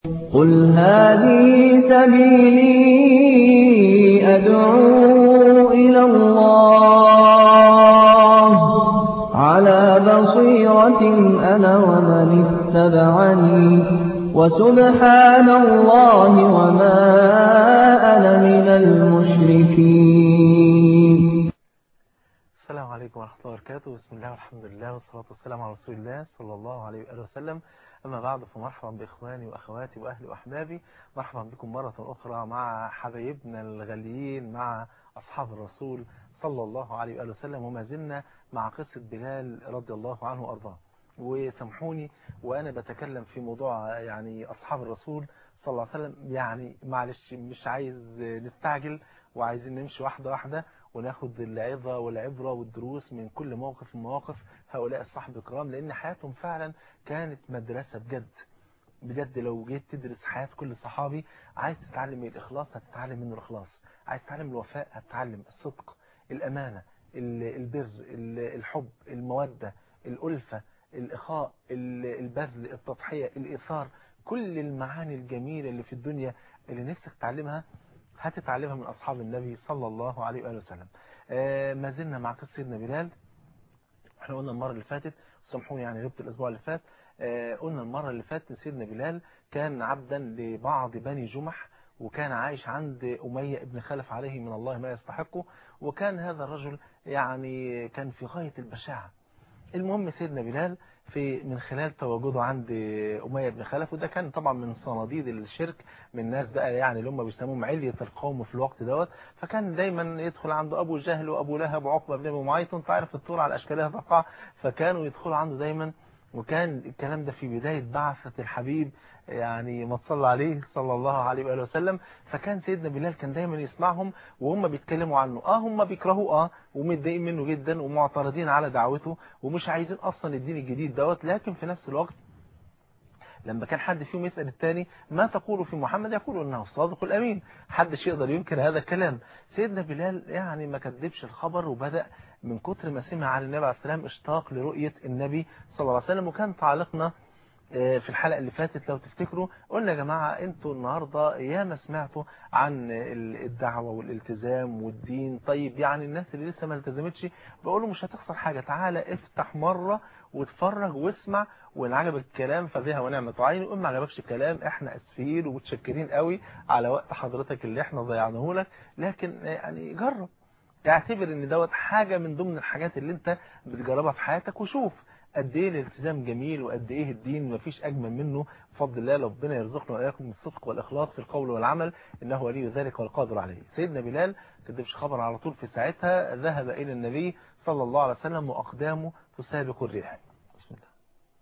قل هذه سبيلي أدعو إلى الله على بصيرة أنا ومن اتبعني وسبحان الله وما أنا من المشركين السلام عليكم ورحمة الله وبركاته بسم الله والحمد لله والصلاة والسلام على رسول الله صلى الله عليه وآله وسلم أما بعد فمرحبا بإخواني وأخواتي وأهلي وأحبابي مرحبا بكم مرة أخرى مع حبايبنا الغاليين مع أصحاب الرسول صلى الله عليه وآله وسلم وما زلنا مع قصة بلال رضي الله عنه وأرضاه وسامحوني وأنا بتكلم في موضوع يعني أصحاب الرسول صلى الله عليه وسلم يعني معلش مش عايز نستعجل وعايزين نمشي واحدة واحدة وناخد العظة والعبرة والدروس من كل موقف من مواقف هؤلاء الصحب الكرام لأن حياتهم فعلا كانت مدرسة بجد بجد لو جيت تدرس حياة كل صحابي عايز تتعلم الإخلاص هتتعلم منه الإخلاص عايز تتعلم الوفاء هتتعلم الصدق الأمانة البر الحب المودة الألفة الإخاء البذل التضحية الإيثار كل المعاني الجميلة اللي في الدنيا اللي نفسك تتعلمها هتتعلمها من أصحاب النبي صلى الله عليه وآله وسلم آه ما زلنا مع قصة سيدنا بلال احنا قلنا المرة اللي فاتت سامحوني يعني غبت الأسبوع اللي فات آه قلنا المرة اللي فاتت سيدنا بلال كان عبدا لبعض بني جمح وكان عايش عند أمية ابن خلف عليه من الله ما يستحقه وكان هذا الرجل يعني كان في غاية البشاعة المهم سيدنا بلال في من خلال تواجده عند أمية بن خلف وده كان طبعا من صناديد الشرك من الناس بقى يعني اللي هم بيسموهم علية القوم في الوقت دوت فكان دايما يدخل عنده أبو جهل وأبو لهب وعقبة بن أبي معيط وانت عارف الطور على أشكالها تقع فكانوا يدخلوا عنده دايما وكان الكلام ده في بداية بعثة الحبيب يعني ما تصلى عليه صلى الله عليه وآله وسلم فكان سيدنا بلال كان دايما يسمعهم وهم بيتكلموا عنه اه هم بيكرهوه اه ومتضايقين منه جدا ومعترضين على دعوته ومش عايزين اصلا الدين الجديد دوت لكن في نفس الوقت لما كان حد فيهم يسأل الثاني ما تقول في محمد يقول انه الصادق الامين حدش يقدر ينكر هذا الكلام سيدنا بلال يعني ما كذبش الخبر وبدأ من كتر ما سمع عن النبي عليه السلام اشتاق لرؤية النبي صلى الله عليه وسلم وكان تعليقنا في الحلقة اللي فاتت لو تفتكروا قلنا يا جماعة انتوا النهاردة ياما سمعتوا عن الدعوة والالتزام والدين طيب يعني الناس اللي لسه ما التزمتش بقولوا مش هتخسر حاجة تعالى افتح مرة واتفرج واسمع وان عجبك الكلام فبها ونعمة عين وان ما عجبكش الكلام احنا اسفين ومتشكرين قوي على وقت حضرتك اللي احنا ضيعناه لك لكن يعني جرب اعتبر ان دوت حاجة من ضمن الحاجات اللي انت بتجربها في حياتك وشوف قد ايه الالتزام جميل وقد ايه الدين مفيش اجمل منه بفضل الله ربنا يرزقنا واياكم الصدق والاخلاص في القول والعمل انه ولي ذلك والقادر عليه سيدنا بلال كدبش خبر على طول في ساعتها ذهب الى النبي صلى الله عليه وسلم واقدامه تسابق الريح بسم الله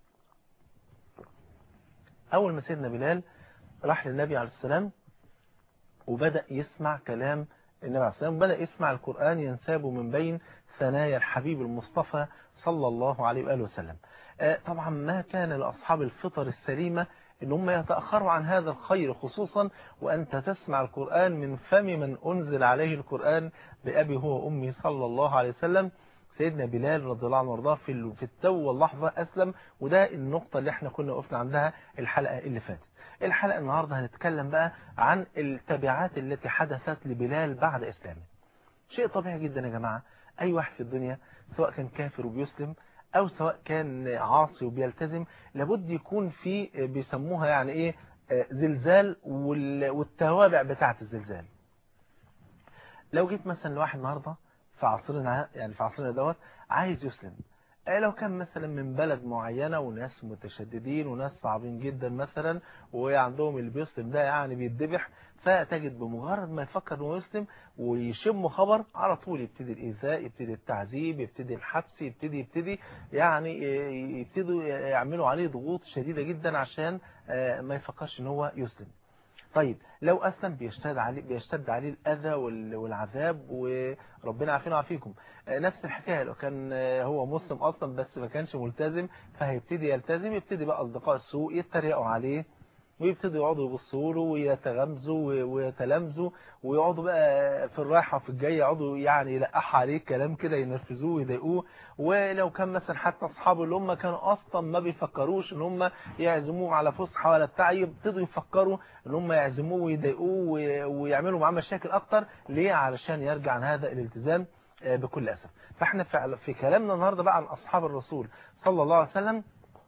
اول ما سيدنا بلال راح للنبي عليه السلام وبدأ يسمع كلام النبي عليه السلام بدأ يسمع القرآن ينساب من بين ثنايا الحبيب المصطفى صلى الله عليه وآله وسلم طبعا ما كان لأصحاب الفطر السليمة ان هم يتأخروا عن هذا الخير خصوصا وأنت تسمع القرآن من فم من أنزل عليه القرآن بأبي هو أمي صلى الله عليه وسلم سيدنا بلال رضي الله عنه وارضاه في في التو واللحظة أسلم وده النقطة اللي احنا كنا وقفنا عندها الحلقة اللي فاتت الحلقة النهاردة هنتكلم بقى عن التبعات التي حدثت لبلال بعد إسلامه شيء طبيعي جدا يا جماعة أي واحد في الدنيا سواء كان كافر وبيسلم أو سواء كان عاصي وبيلتزم لابد يكون في بيسموها يعني إيه زلزال والتوابع بتاعة الزلزال لو جيت مثلا لواحد النهاردة في عصرنا يعني في عصرنا دوت عايز يسلم لو كان مثلا من بلد معينة وناس متشددين وناس صعبين جدا مثلا وعندهم اللي بيسلم ده يعني بيتذبح فتجد بمجرد ما يفكر انه يسلم ويشم خبر على طول يبتدي الايذاء يبتدي التعذيب يبتدي الحبس يبتدي يبتدي يعني يبتدوا يعملوا عليه ضغوط شديدة جدا عشان ما يفكرش ان هو يسلم طيب لو أسلم بيشتد عليه بيشتد عليه الأذى والعذاب وربنا عافينا وعافيكم نفس الحكاية لو كان هو مسلم أصلا بس ما كانش ملتزم فهيبتدي يلتزم يبتدي بقى أصدقاء السوء يتريقوا عليه ويبتدوا يقعدوا يبصوا له ويتغمزوا ويتلامزوا ويقعدوا بقى في الرايحة وفي الجاية يقعدوا يعني يلقحوا عليه كلام كده ينرفزوه ويضايقوه ولو كان مثلا حتى اصحابه اللي هم كانوا اصلا ما بيفكروش ان هم يعزموه على فسحه ولا بتاع يبتدوا يفكروا ان هم يعزموه ويضايقوه ويعملوا معاه مشاكل اكتر ليه علشان يرجع عن هذا الالتزام بكل اسف فاحنا في كلامنا النهارده بقى عن اصحاب الرسول صلى الله عليه وسلم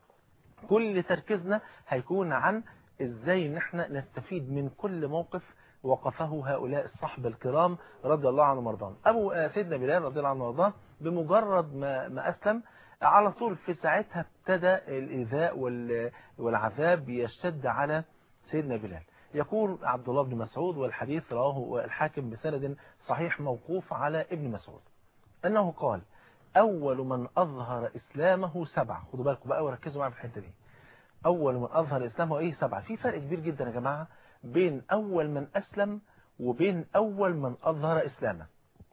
كل تركيزنا هيكون عن ازاي ان احنا نستفيد من كل موقف وقفه هؤلاء الصحبة الكرام رضي الله عنهم وارضاهم ابو سيدنا بلال رضي الله عنه وارضاه بمجرد ما, ما اسلم على طول في ساعتها ابتدى الايذاء والعذاب يشتد على سيدنا بلال يقول عبد الله بن مسعود والحديث رواه الحاكم بسند صحيح موقوف على ابن مسعود انه قال اول من اظهر اسلامه سبعة خدوا بالكم بقى وركزوا معايا في الحته دي أول من أظهر إسلامه إيه سبعة في فرق كبير جدا يا جماعة بين أول من أسلم وبين أول من أظهر إسلامه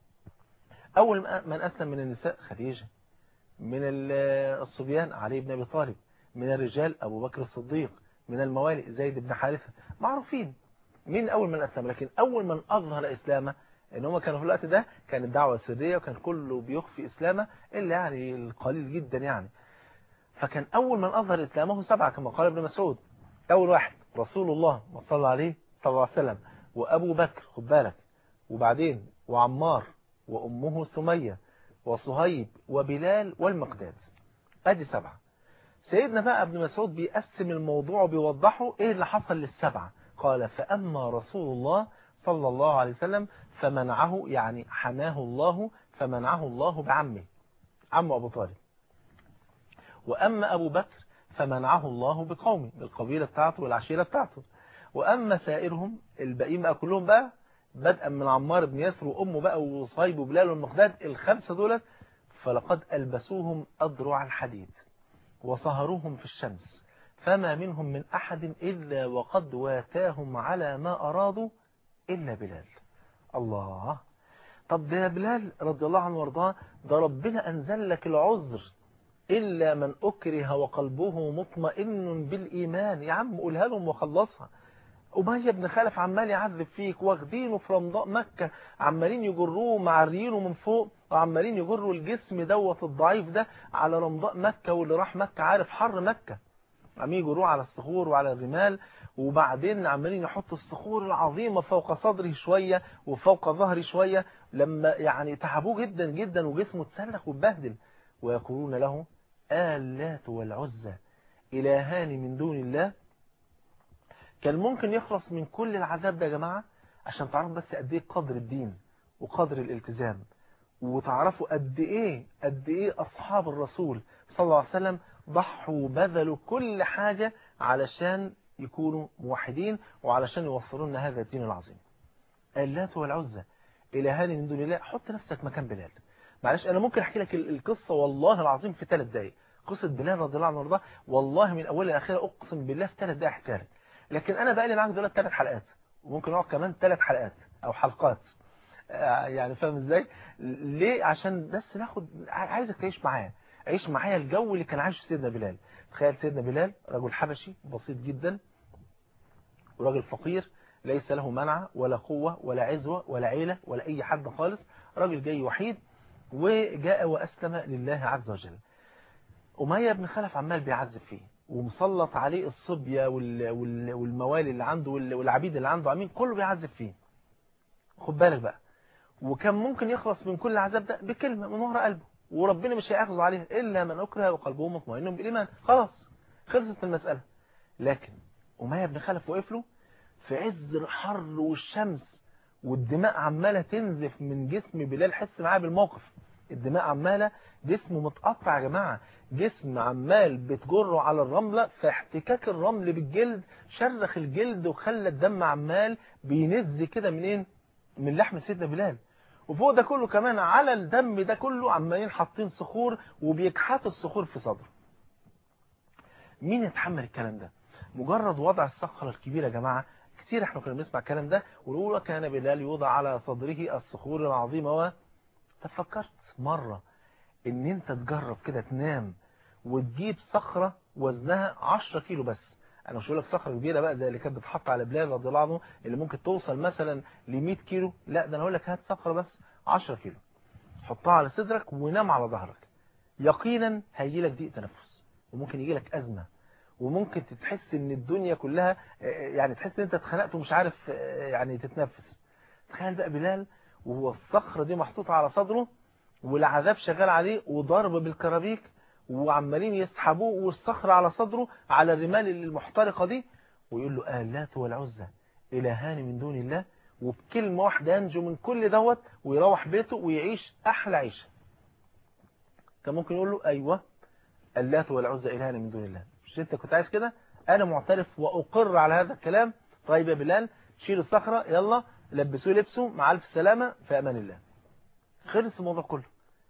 أول من أسلم من النساء خديجة من الصبيان علي بن أبي طالب من الرجال أبو بكر الصديق من الموالي زيد بن حارثة معروفين مين أول من أسلم لكن أول من أظهر إسلامه ان هم كانوا في الوقت ده كانت دعوة سرية وكان كله بيخفي إسلامه إلا يعني القليل جدا يعني فكان أول من أظهر إسلامه سبعة كما قال ابن مسعود أول واحد رسول الله صلى عليه صلى الله عليه وسلم وأبو بكر خد بالك وبعدين وعمار وأمه سمية وصهيب وبلال والمقداد أدي سبعة سيدنا بقى ابن مسعود بيقسم الموضوع وبيوضحه إيه اللي حصل للسبعة قال فأما رسول الله صلى الله عليه وسلم فمنعه يعني حماه الله فمنعه الله بعمه عم أبو طالب وأما أبو بكر فمنعه الله بقومه بالقبيلة بتاعته والعشيرة بتاعته وأما سائرهم الباقيين بقى كلهم بقى بدءا من عمار بن ياسر وأمه بقى وصيب وبلال والمقداد الخمسة دولت فلقد ألبسوهم أضرع الحديد وصهروهم في الشمس فما منهم من أحد إلا وقد واتاهم على ما أرادوا إلا بلال الله طب ده يا بلال رضي الله عنه وارضاه ده ربنا أنزل لك العذر إلا من أكره وقلبه مطمئن بالإيمان يا عم قولها لهم وخلصها أمية بن خلف عمال يعذب فيك واخدينه في رمضاء مكة عمالين يجروه معريينه من فوق وعمالين يجروا الجسم دوت الضعيف ده على رمضاء مكة واللي راح مكة عارف حر مكة عمالين يجروه على الصخور وعلى الرمال وبعدين عمالين يحطوا الصخور العظيمة فوق صدره شوية وفوق ظهره شوية لما يعني تعبوه جدا جدا وجسمه اتسلخ واتبهدل ويقولون له آلات والعزة إلهان من دون الله كان ممكن يخلص من كل العذاب ده يا جماعة عشان تعرفوا بس قد ايه قدر الدين وقدر الالتزام وتعرفوا قد ايه قد ايه اصحاب الرسول صلى الله عليه وسلم ضحوا وبذلوا كل حاجة علشان يكونوا موحدين وعلشان يوصلوا لنا هذا الدين العظيم اللات والعزة إلهان من دون الله حط نفسك مكان بلال معلش أنا ممكن أحكي لك القصة والله العظيم في ثلاث دقايق قصة بلال رضي الله عنه وارضاه والله من أولها لآخرها أقسم بالله في ثلاث دقايق احكي لكن أنا بقى لي معاك دلوقتي ثلاث حلقات وممكن أقعد كمان ثلاث حلقات أو حلقات يعني فاهم ازاي ليه عشان بس ناخد عايزك تعيش معايا عيش معايا الجو اللي كان عايشه سيدنا بلال تخيل سيدنا بلال رجل حبشي بسيط جدا وراجل فقير ليس له منع ولا قوة ولا عزوة ولا عيلة ولا أي حد خالص راجل جاي وحيد وجاء وأسلم لله عز وجل أمية بن خلف عمال بيعذب فيه ومسلط عليه الصبية والموالي اللي عنده والعبيد اللي عنده عمين كله بيعذب فيه خد بالك بقى وكان ممكن يخلص من كل العذاب ده بكلمة من وراء قلبه وربنا مش هيأخذ عليه إلا من أكره وقلبه مطمئن بالإيمان خلاص خلصت المسألة لكن أمية بن خلف وقف له في عز الحر والشمس والدماء عمالة تنزف من جسم بلال حس معاه بالموقف الدماء عمالة جسمه متقطع يا جماعة جسم عمال بتجره على الرملة فاحتكاك الرمل بالجلد شرخ الجلد وخلى الدم عمال بينز كده منين من لحم سيدنا بلال وفوق ده كله كمان على الدم ده كله عمالين حاطين صخور وبيكحتوا الصخور في صدره مين يتحمل الكلام ده مجرد وضع الصخرة الكبيرة يا جماعة كتير احنا كنا بنسمع الكلام ده ونقول كان بلال يوضع على صدره الصخور العظيمة و تفكرت مرة ان انت تجرب كده تنام وتجيب صخرة وزنها 10 كيلو بس انا مش بقول لك صخره كبيره بقى زي اللي كانت بتحط على بلال رضي الله عنه اللي ممكن توصل مثلا ل 100 كيلو لا ده انا هقول لك هات صخره بس 10 كيلو حطها على صدرك ونام على ظهرك يقينا هيجي لك ضيق تنفس وممكن يجي لك ازمه وممكن تحس ان الدنيا كلها يعني تحس ان انت اتخنقت ومش عارف يعني تتنفس تخيل بقى بلال وهو الصخره دي محطوطه على صدره والعذاب شغال عليه وضرب بالكرابيك وعمالين يسحبوه والصخرة على صدره على الرمال المحترقة دي ويقول له آلات والعزة إلهان من دون الله وبكلمة واحدة ينجو من كل دوت ويروح بيته ويعيش أحلى عيشة كان ممكن يقول له أيوة اللات والعزة إلهان من دون الله مش أنت كنت عايز كده أنا معترف وأقر على هذا الكلام طيب يا بلال شيل الصخرة يلا لبسوه لبسه مع ألف سلامة في أمان الله خلص الموضوع كله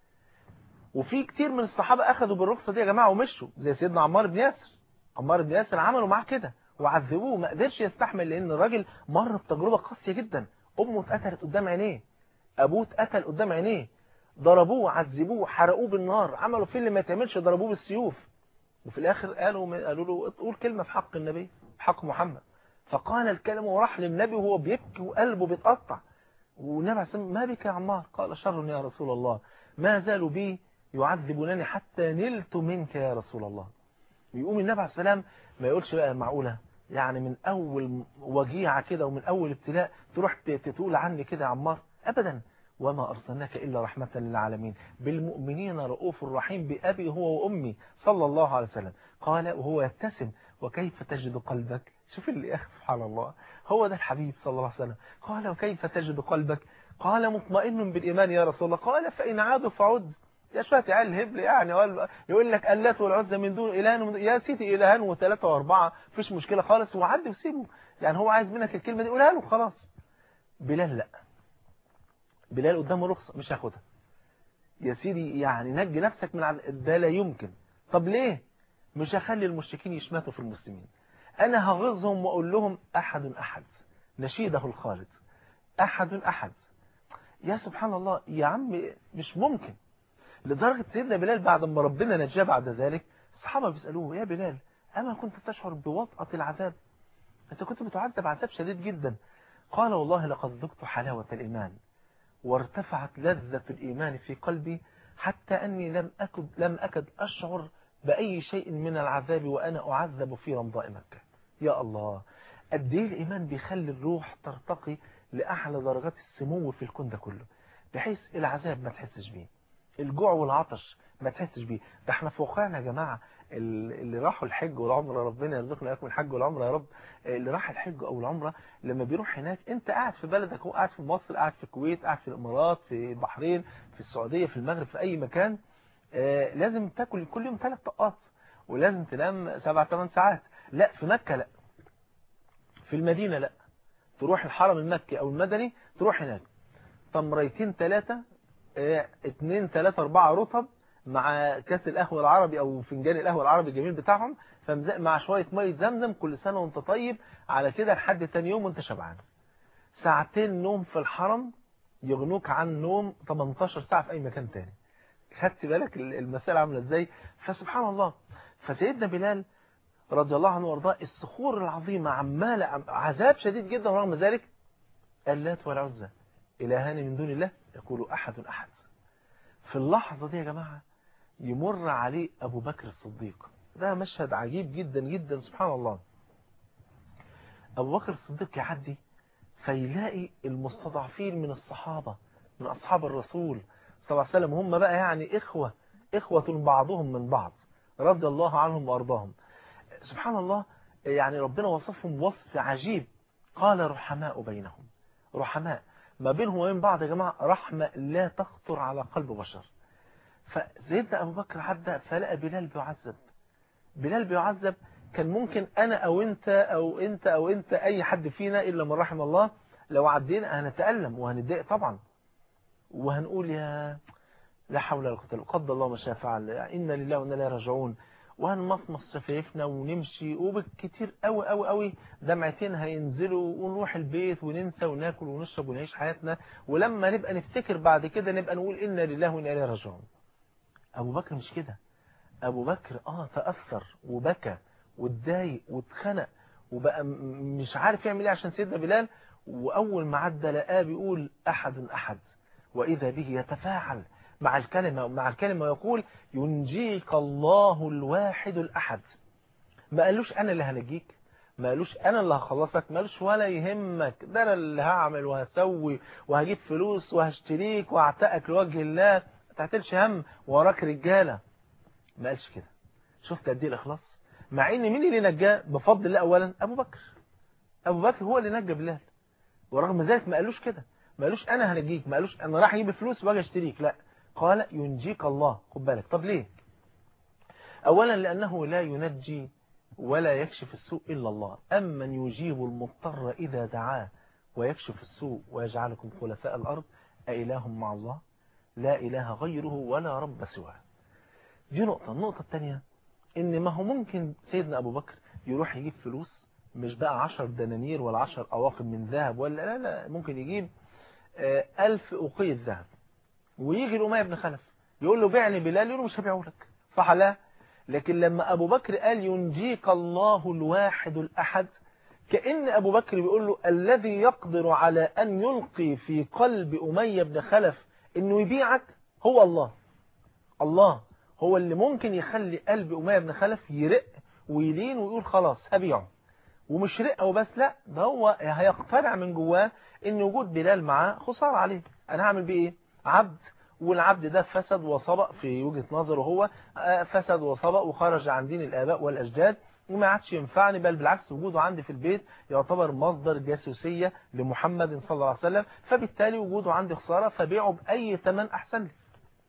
وفي كتير من الصحابة أخذوا بالرخصة دي يا جماعة ومشوا زي سيدنا عمار بن ياسر عمار بن ياسر عملوا معاه كده وعذبوه ما قدرش يستحمل لأن الراجل مر بتجربة قاسية جدا أمه اتقتلت قدام عينيه أبوه اتقتل قدام عينيه ضربوه عذبوه حرقوه بالنار عملوا فيه اللي ما يتعملش ضربوه بالسيوف وفي الآخر قالوا قالوا له قول كلمة في حق النبي في حق محمد فقال الكلمة وراح للنبي وهو بيبكي وقلبه بيتقطع والنبي عليه الصلاة ما بك يا عمار قال شر يا رسول الله ما زالوا بي يعذبونني حتى نلت منك يا رسول الله ويقوم النبي عليه السلام ما يقولش بقى معقولة يعني من أول وجيعة كده ومن أول ابتلاء تروح تقول عني كده يا عمار أبدا وما أرسلناك إلا رحمة للعالمين بالمؤمنين رؤوف رحيم بأبي هو وأمي صلى الله عليه وسلم قال وهو يبتسم وكيف تجد قلبك شوف اللي أخ سبحان الله هو ده الحبيب صلى الله عليه وسلم قال وكيف تجد قلبك قال مطمئن بالإيمان يا رسول الله قال فإن عادوا فعد يا شوية عيال هبل يعني يقول لك اللات والعزة من دون إلهان يا سيدي إلهان وثلاثة وأربعة مفيش مشكلة خالص وعد وسيبه يعني هو عايز منك الكلمة دي قولها له خلاص بلال لا بلال قدامه رخصة مش هاخدها يا سيدي يعني نجي نفسك من عذاب ده لا يمكن طب ليه مش هخلي المشركين يشمتوا في المسلمين أنا هغزهم وأقول لهم أحد أحد نشيده الخالد أحد أحد يا سبحان الله يا عم مش ممكن لدرجة سيدنا بلال بعد ما ربنا نجاه بعد ذلك الصحابة بيسألوه يا بلال أما كنت تشعر بوطأة العذاب أنت كنت بتعذب عذاب شديد جدا قال والله لقد ذقت حلاوة الإيمان وارتفعت لذة الإيمان في قلبي حتى أني لم أكد, لم أكد أشعر بأي شيء من العذاب وأنا أعذب في رمضاء مكة يا الله قد ايه الإيمان بيخلي الروح ترتقي لأعلى درجات السمو في الكون ده كله بحيث العذاب ما تحسش بيه الجوع والعطش ما تحسش بيه ده احنا في واقعنا يا جماعة اللي راحوا الحج والعمرة ربنا يرزقنا اياكم الحج والعمرة يا رب اللي راح الحج او العمرة لما بيروح هناك انت قاعد في بلدك هو قاعد في مصر قاعد في الكويت قاعد في الامارات في البحرين في السعودية في المغرب في اي مكان آه لازم تاكل كل يوم ثلاث طقات ولازم تنام سبع ثمان ساعات لا في مكة لا في المدينة لا تروح الحرم المكي او المدني تروح هناك تمريتين ثلاثة اه اتنين ثلاثة اربعة رطب مع كاس القهوة العربي او فنجان القهوة العربي الجميل بتاعهم مع شوية مية زمزم كل سنة وانت طيب على كده لحد تاني يوم وانت شبعان ساعتين نوم في الحرم يغنوك عن نوم 18 ساعة في اي مكان تاني خدت بالك المسألة عاملة ازاي فسبحان الله فسيدنا بلال رضي الله عنه وارضاه الصخور العظيمة عمالة عذاب شديد جدا ورغم ذلك اللات والعزى إلهان من دون الله يقول أحد أحد في اللحظة دي يا جماعة يمر عليه أبو بكر الصديق ده مشهد عجيب جدا جدا سبحان الله أبو بكر الصديق يعدي فيلاقي المستضعفين من الصحابة من أصحاب الرسول صلى الله عليه وسلم هم بقى يعني إخوة إخوة بعضهم من بعض رضي الله عنهم وأرضاهم سبحان الله يعني ربنا وصفهم وصف عجيب قال رحماء بينهم رحماء ما بينهم وبين بعض يا جماعة رحمة لا تخطر على قلب بشر فسيدنا أبو بكر عدى فلقى بلال بيعذب بلال بيعذب كان ممكن أنا أو أنت أو أنت أو أنت أي حد فينا إلا من رحم الله لو عدينا هنتألم وهنتضايق طبعا وهنقول يا لا حول ولا قوة الا قدر الله ما شاء فعل إنا لله وإنا إليه راجعون وهنمصمص شفايفنا ونمشي وبالكتير قوي قوي قوي دمعتين هينزلوا ونروح البيت وننسى وناكل ونشرب ونعيش حياتنا ولما نبقى نفتكر بعد كده نبقى نقول إنا لله وإنا إليه راجعون أبو بكر مش كده أبو بكر آه تأثر وبكى واتضايق واتخنق وبقى مش عارف يعمل ايه عشان سيدنا بلال واول ما عدى لقاه بيقول احد احد واذا به يتفاعل مع الكلمة مع الكلمة ويقول ينجيك الله الواحد الأحد ما قالوش أنا اللي هنجيك ما قالوش أنا اللي هخلصك ما قالوش ولا يهمك ده أنا اللي هعمل وهسوي وهجيب فلوس وهشتريك وهعتقك لوجه الله ما تعتلش هم وراك رجالة ما قالش كده شفت قد ايه الإخلاص مع ان مين اللي نجاه بفضل الله أولا أبو بكر أبو بكر هو اللي نجى بلال ورغم ذلك ما قالوش كده ما قالوش أنا هنجيك ما قالوش أنا راح أجيب فلوس واجي أشتريك لا قال ينجيك الله خد بالك طب ليه أولا لأنه لا ينجي ولا يكشف السوء إلا الله أمن يجيب المضطر إذا دعاه ويكشف السوء ويجعلكم خلفاء الأرض أإله مع الله لا إله غيره ولا رب سواه دي نقطة النقطة الثانية إن ما هو ممكن سيدنا أبو بكر يروح يجيب فلوس مش بقى عشر دنانير ولا عشر أواقب من ذهب ولا لا لا ممكن يجيب ألف أوقية ذهب ويجي الأمية بن خلف يقول له بيعني بلال يقول له مش هبيعه لك صح لا لكن لما أبو بكر قال ينجيك الله الواحد الأحد كأن أبو بكر بيقول له الذي يقدر على أن يلقي في قلب أمية بن خلف أنه يبيعك هو الله الله هو اللي ممكن يخلي قلب أمية بن خلف يرق ويلين ويقول خلاص هبيعه ومش رقه وبس لا ده هو هيقتنع من جواه ان وجود بلال معاه خسارة عليه انا هعمل بيه ايه عبد والعبد ده فسد وصبأ في وجهة نظره هو فسد وصبأ وخرج عن دين الآباء والأجداد وما عادش ينفعني بل بالعكس وجوده عندي في البيت يعتبر مصدر جاسوسية لمحمد صلى الله عليه وسلم فبالتالي وجوده عندي خسارة فبيعه بأي ثمن أحسن لي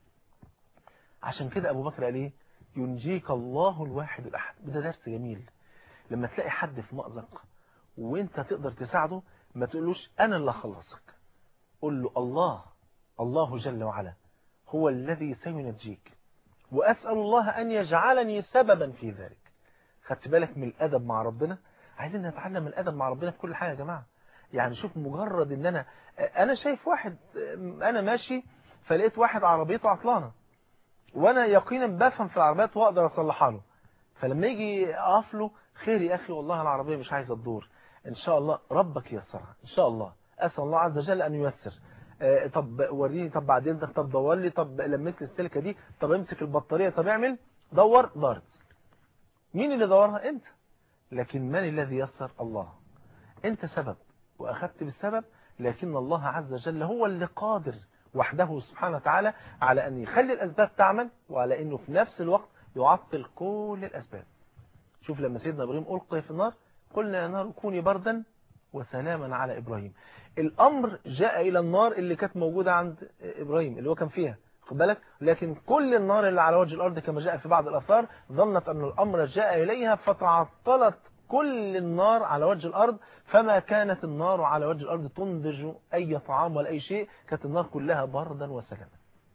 عشان كده أبو بكر قال إيه ينجيك الله الواحد الأحد ده درس جميل لما تلاقي حد في مأزق وانت تقدر تساعده ما تقولوش أنا اللي أخلصك قل له الله الله جل وعلا هو الذي سينجيك وأسأل الله أن يجعلني سببا في ذلك خدت بالك من الأدب مع ربنا عايزين نتعلم الأدب مع ربنا في كل حاجة يا جماعة يعني شوف مجرد ان انا انا شايف واحد انا ماشي فلقيت واحد عربيته عطلانة وانا يقينا بفهم في العربيات واقدر اصلحها له فلما يجي اقف له خير يا اخي والله العربية مش عايزة تدور ان شاء الله ربك ييسرها ان شاء الله اسال الله عز وجل ان ييسر طب وريني طب بعدين ده طب دور لي طب لمس لي السلكه دي طب امسك البطاريه طب اعمل دور دارت مين اللي دورها انت لكن من الذي يسر الله انت سبب واخذت بالسبب لكن الله عز وجل هو اللي قادر وحده سبحانه وتعالى على ان يخلي الاسباب تعمل وعلى انه في نفس الوقت يعطل كل الاسباب شوف لما سيدنا ابراهيم القي في النار قلنا يا نار كوني بردا وسلاما على إبراهيم الأمر جاء إلى النار اللي كانت موجودة عند إبراهيم اللي هو كان فيها خد بالك لكن كل النار اللي على وجه الأرض كما جاء في بعض الأثار ظنت أن الأمر جاء إليها فتعطلت كل النار على وجه الأرض فما كانت النار على وجه الأرض تنضج أي طعام ولا أي شيء كانت النار كلها بردا وسلاما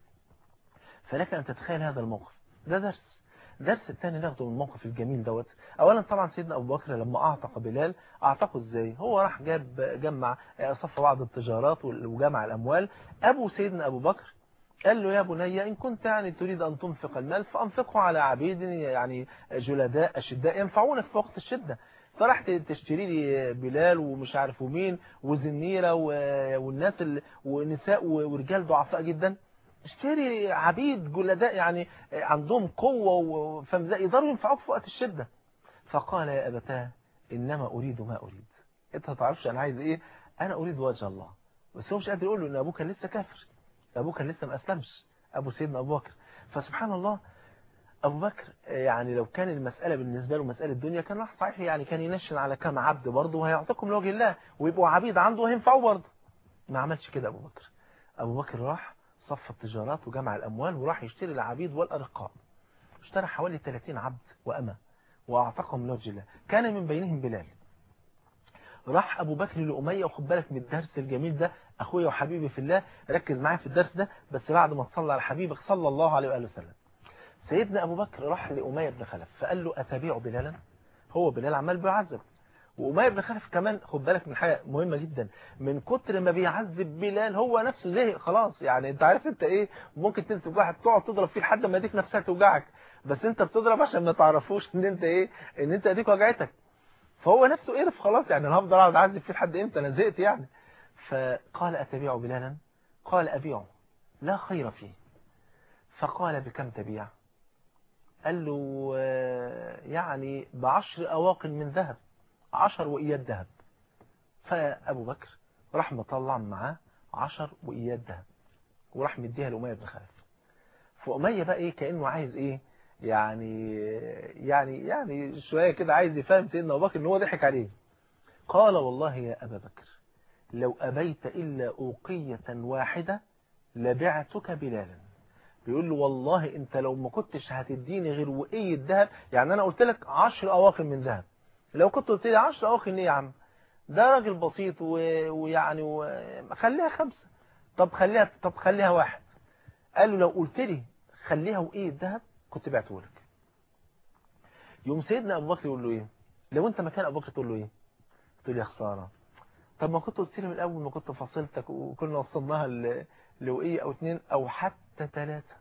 فلك أن تتخيل هذا الموقف ده درس درس الثاني ناخده من الموقف الجميل دوت اولا طبعا سيدنا ابو بكر لما اعتق بلال اعتقه ازاي هو راح جاب جمع صف بعض التجارات وجمع الاموال ابو سيدنا ابو بكر قال له يا بني ان كنت يعني تريد ان تنفق المال فانفقه على عبيد يعني جلداء اشداء ينفعونك في وقت الشده فراح تشتري لي بلال ومش عارف ومين وزنيره والناس ونساء ورجال ضعفاء جدا اشتري عبيد جلداء يعني عندهم قوة فمزاء يقدروا ينفعوك في وقت الشدة فقال يا أبتاه إنما أريد ما أريد أنت ما تعرفش أنا عايز إيه أنا أريد وجه الله بس هو مش قادر يقول له إن أبوه كان لسه كافر أبوه كان لسه ما أسلمش أبو سيدنا أبو بكر فسبحان الله أبو بكر يعني لو كان المسألة بالنسبة له مسألة الدنيا كان راح صحيح يعني كان ينشن على كام عبد برضه وهيعطيكم لوجه الله ويبقوا عبيد عنده وهينفعوا برضه ما عملش كده أبو بكر أبو بكر راح صف التجارات وجمع الأموال وراح يشتري العبيد والأرقاء اشترى حوالي 30 عبد وأمة وأعتقهم لوجه الله كان من بينهم بلال راح أبو بكر لأمية وخد بالك من الدرس الجميل ده أخويا وحبيبي في الله ركز معايا في الدرس ده بس بعد ما تصلى على حبيبك صلى الله عليه وآله وسلم سيدنا أبو بكر راح لأمية بن خلف فقال له أتبيع بلالا هو بلال عمال بيعذب وأمية بن خلف كمان خد بالك من حاجة مهمة جدا من كتر ما بيعذب بلال هو نفسه زهق خلاص يعني انت عارف انت ايه ممكن تمسك واحد تقعد تضرب فيه لحد ما يديك نفسها توجعك بس انت بتضرب عشان ما تعرفوش ان انت ايه ان انت ايديك وجعتك فهو نفسه قرف خلاص يعني انا هفضل اقعد اعذب فيه لحد امتى انا زهقت يعني فقال اتبيع بلالا قال ابيعه لا خير فيه فقال بكم تبيع قال له يعني بعشر أواق من ذهب عشر وإياد ذهب فأبو بكر راح مطلع معاه عشر وإياد ذهب وراح مديها لأمية بن خلف فأمية بقى إيه كأنه عايز إيه يعني يعني يعني شوية كده عايز يفهم سيدنا أبو بكر إن هو ضحك عليه قال والله يا أبا بكر لو أبيت إلا أوقية واحدة لبعتك بلالا بيقول له والله انت لو ما كنتش هتديني غير وقية ذهب يعني انا قلت لك 10 اواخر من ذهب لو كنت قلت لي 10 اواخر ايه يا عم ده راجل بسيط و... ويعني و... خليها خمسة طب خليها طب خليها واحد قال له لو قلت لي خليها وقية ذهب كنت بعته لك يوم سيدنا ابو بكر يقول له ايه لو انت مكان ابو بكر تقول له ايه تقول يا خساره طب ما كنت قلت لي من الاول ما كنت فصلتك وكنا وصلناها ل... لوقية او اتنين او حتى ثلاثة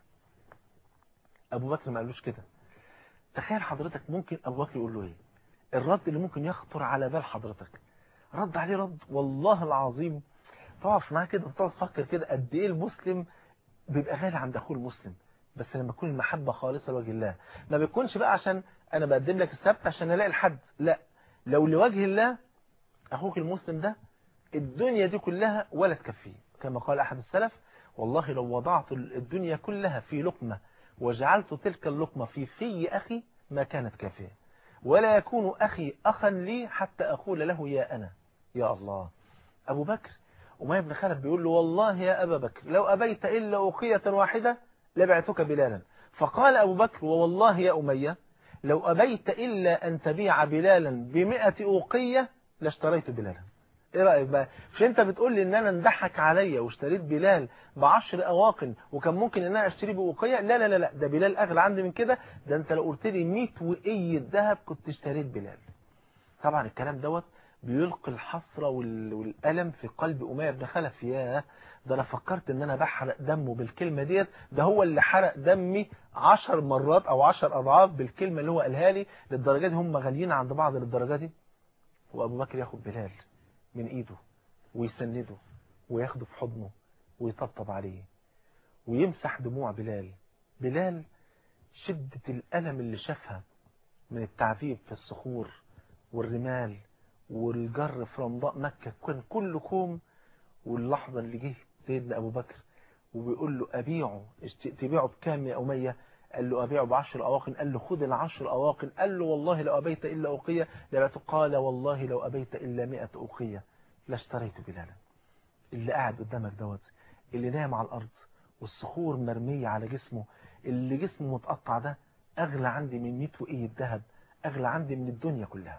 ابو بكر ما قالوش كده تخيل حضرتك ممكن ابو بكر يقول له ايه الرد اللي ممكن يخطر على بال حضرتك رد عليه رد والله العظيم تقف معاه كده وتقعد تفكر كده قد ايه المسلم بيبقى غالي عند اخوه المسلم بس لما تكون المحبة خالصة لوجه الله ما بيكونش بقى عشان انا بقدم لك السبت عشان الاقي الحد لا لو لوجه الله اخوك المسلم ده الدنيا دي كلها ولا تكفيه كما قال احد السلف والله لو وضعت الدنيا كلها في لقمة وجعلت تلك اللقمة في في أخي ما كانت كافية ولا يكون أخي أخا لي حتى أقول له يا أنا يا الله أبو بكر أمية بن خلف بيقول له والله يا أبا بكر لو أبيت إلا أوقية واحدة لبعتك بلالا فقال أبو بكر ووالله يا أمية لو أبيت إلا أن تبيع بلالا بمئة أوقية لاشتريت بلالا ايه رأيك بقى مش انت بتقول لي ان انا اندحك عليا واشتريت بلال بعشر اواقن وكان ممكن ان انا اشتري بوقية لا لا لا لا ده بلال اغلى عندي من كده ده انت لو قلت لي 100 وقية ذهب كنت اشتريت بلال طبعا الكلام دوت بيلقي الحسرة والألم في قلب أمية بن خلف ياه ده أنا فكرت إن أنا بحرق دمه بالكلمة ديت ده هو اللي حرق دمي عشر مرات أو عشر أضعاف بالكلمة اللي هو قالها لي للدرجة دي هم غاليين عند بعض للدرجة دي وأبو بكر ياخد بلال من ايده ويسنده وياخده في حضنه ويطبطب عليه ويمسح دموع بلال بلال شدة الألم اللي شافها من التعذيب في الصخور والرمال والجر في رمضاء مكة كان كله كوم واللحظة اللي جه سيدنا أبو بكر وبيقول له أبيعه تبيعه بكام يا أمية قال له أبيعه بعشر أواقن قال له خذ العشر أواقن قال له والله لو أبيت إلا أوقية لبعت قال والله لو أبيت إلا مئة أوقية لاشتريت بلالا اللي قاعد قدامك دوت اللي نام على الأرض والصخور مرمية على جسمه اللي جسمه متقطع ده أغلى عندي من 100 وقية ذهب أغلى عندي من الدنيا كلها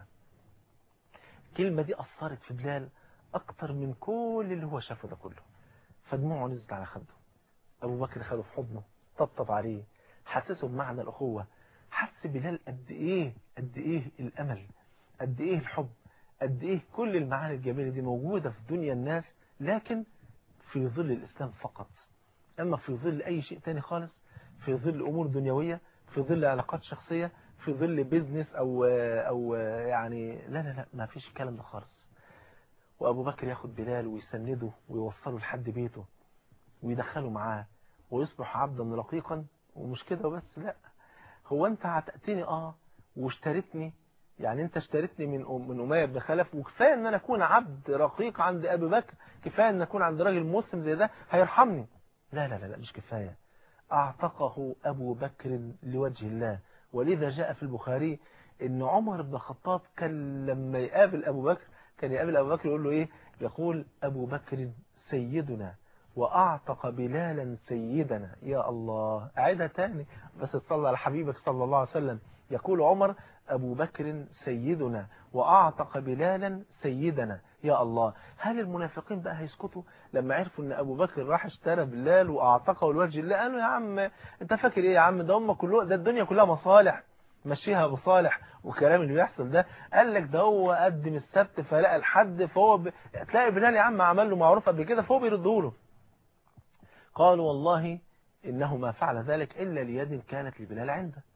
الكلمة دي أثرت في بلال أكتر من كل اللي هو شافه ده كله فدموعه نزلت على خده أبو بكر خده في حضنه طبطب عليه حسسه بمعنى الأخوة حس بلال قد إيه قد إيه الأمل قد إيه الحب قد إيه كل المعاني الجميلة دي موجودة في دنيا الناس لكن في ظل الإسلام فقط أما في ظل أي شيء تاني خالص في ظل أمور دنيوية في ظل علاقات شخصية في ظل بيزنس أو, أو يعني لا لا لا ما فيش الكلام ده خالص وأبو بكر ياخد بلال ويسنده ويوصله لحد بيته ويدخله معاه ويصبح عبدا رقيقا ومش كده بس لا هو انت هتأتيني اه واشتريتني يعني انت اشتريتني من من أمية بن خلف وكفاية ان انا اكون عبد رقيق عند ابي بكر كفاية ان اكون عند راجل مسلم زي ده هيرحمني لا لا لا, لا مش كفاية اعتقه ابو بكر لوجه الله ولذا جاء في البخاري ان عمر بن الخطاب كان لما يقابل ابو بكر كان يقابل ابو بكر يقول له ايه يقول ابو بكر سيدنا وأعتق بلالا سيدنا يا الله أعيدها تاني بس تصلى على حبيبك صلى الله عليه وسلم يقول عمر أبو بكر سيدنا وأعتق بلالا سيدنا يا الله هل المنافقين بقى هيسكتوا لما عرفوا ان ابو بكر راح اشترى بلال واعتقه لوجه الله قالوا يا عم انت فاكر ايه يا عم ده هم كله ده الدنيا كلها مصالح مشيها بصالح وكلام اللي بيحصل ده قال لك ده هو قدم السبت فلقى الحد فهو ب... تلاقي بلال يا عم عمل له معروف قبل كده فهو بيرده له قالوا والله إنه ما فعل ذلك إلا ليد كانت لبلال عنده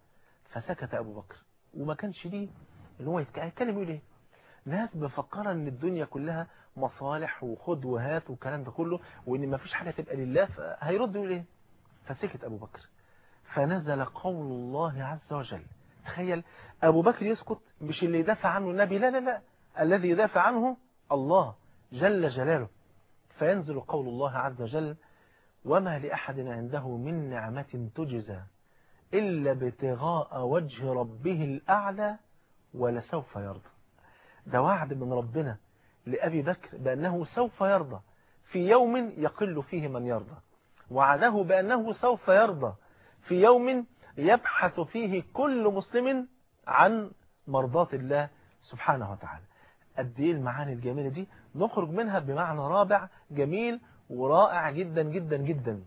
فسكت أبو بكر وما كانش ليه ان هو يتكلم يقول ايه ناس مفكرة ان الدنيا كلها مصالح وخد وهات والكلام ده كله وان ما فيش حاجة تبقى لله هيرد يقول ايه فسكت ابو بكر فنزل قول الله عز وجل تخيل ابو بكر يسكت مش اللي يدافع عنه النبي لا لا لا الذي يدافع عنه الله جل جلاله فينزل قول الله عز وجل وما لأحد عنده من نعمة تجزى إلا ابتغاء وجه ربه الأعلى ولسوف يرضى ده وعد من ربنا لأبي بكر بأنه سوف يرضى في يوم يقل فيه من يرضى وعده بأنه سوف يرضى في يوم يبحث فيه كل مسلم عن مرضاة الله سبحانه وتعالى قد ايه المعاني الجميلة دي نخرج منها بمعنى رابع جميل ورائع جدا جدا جدا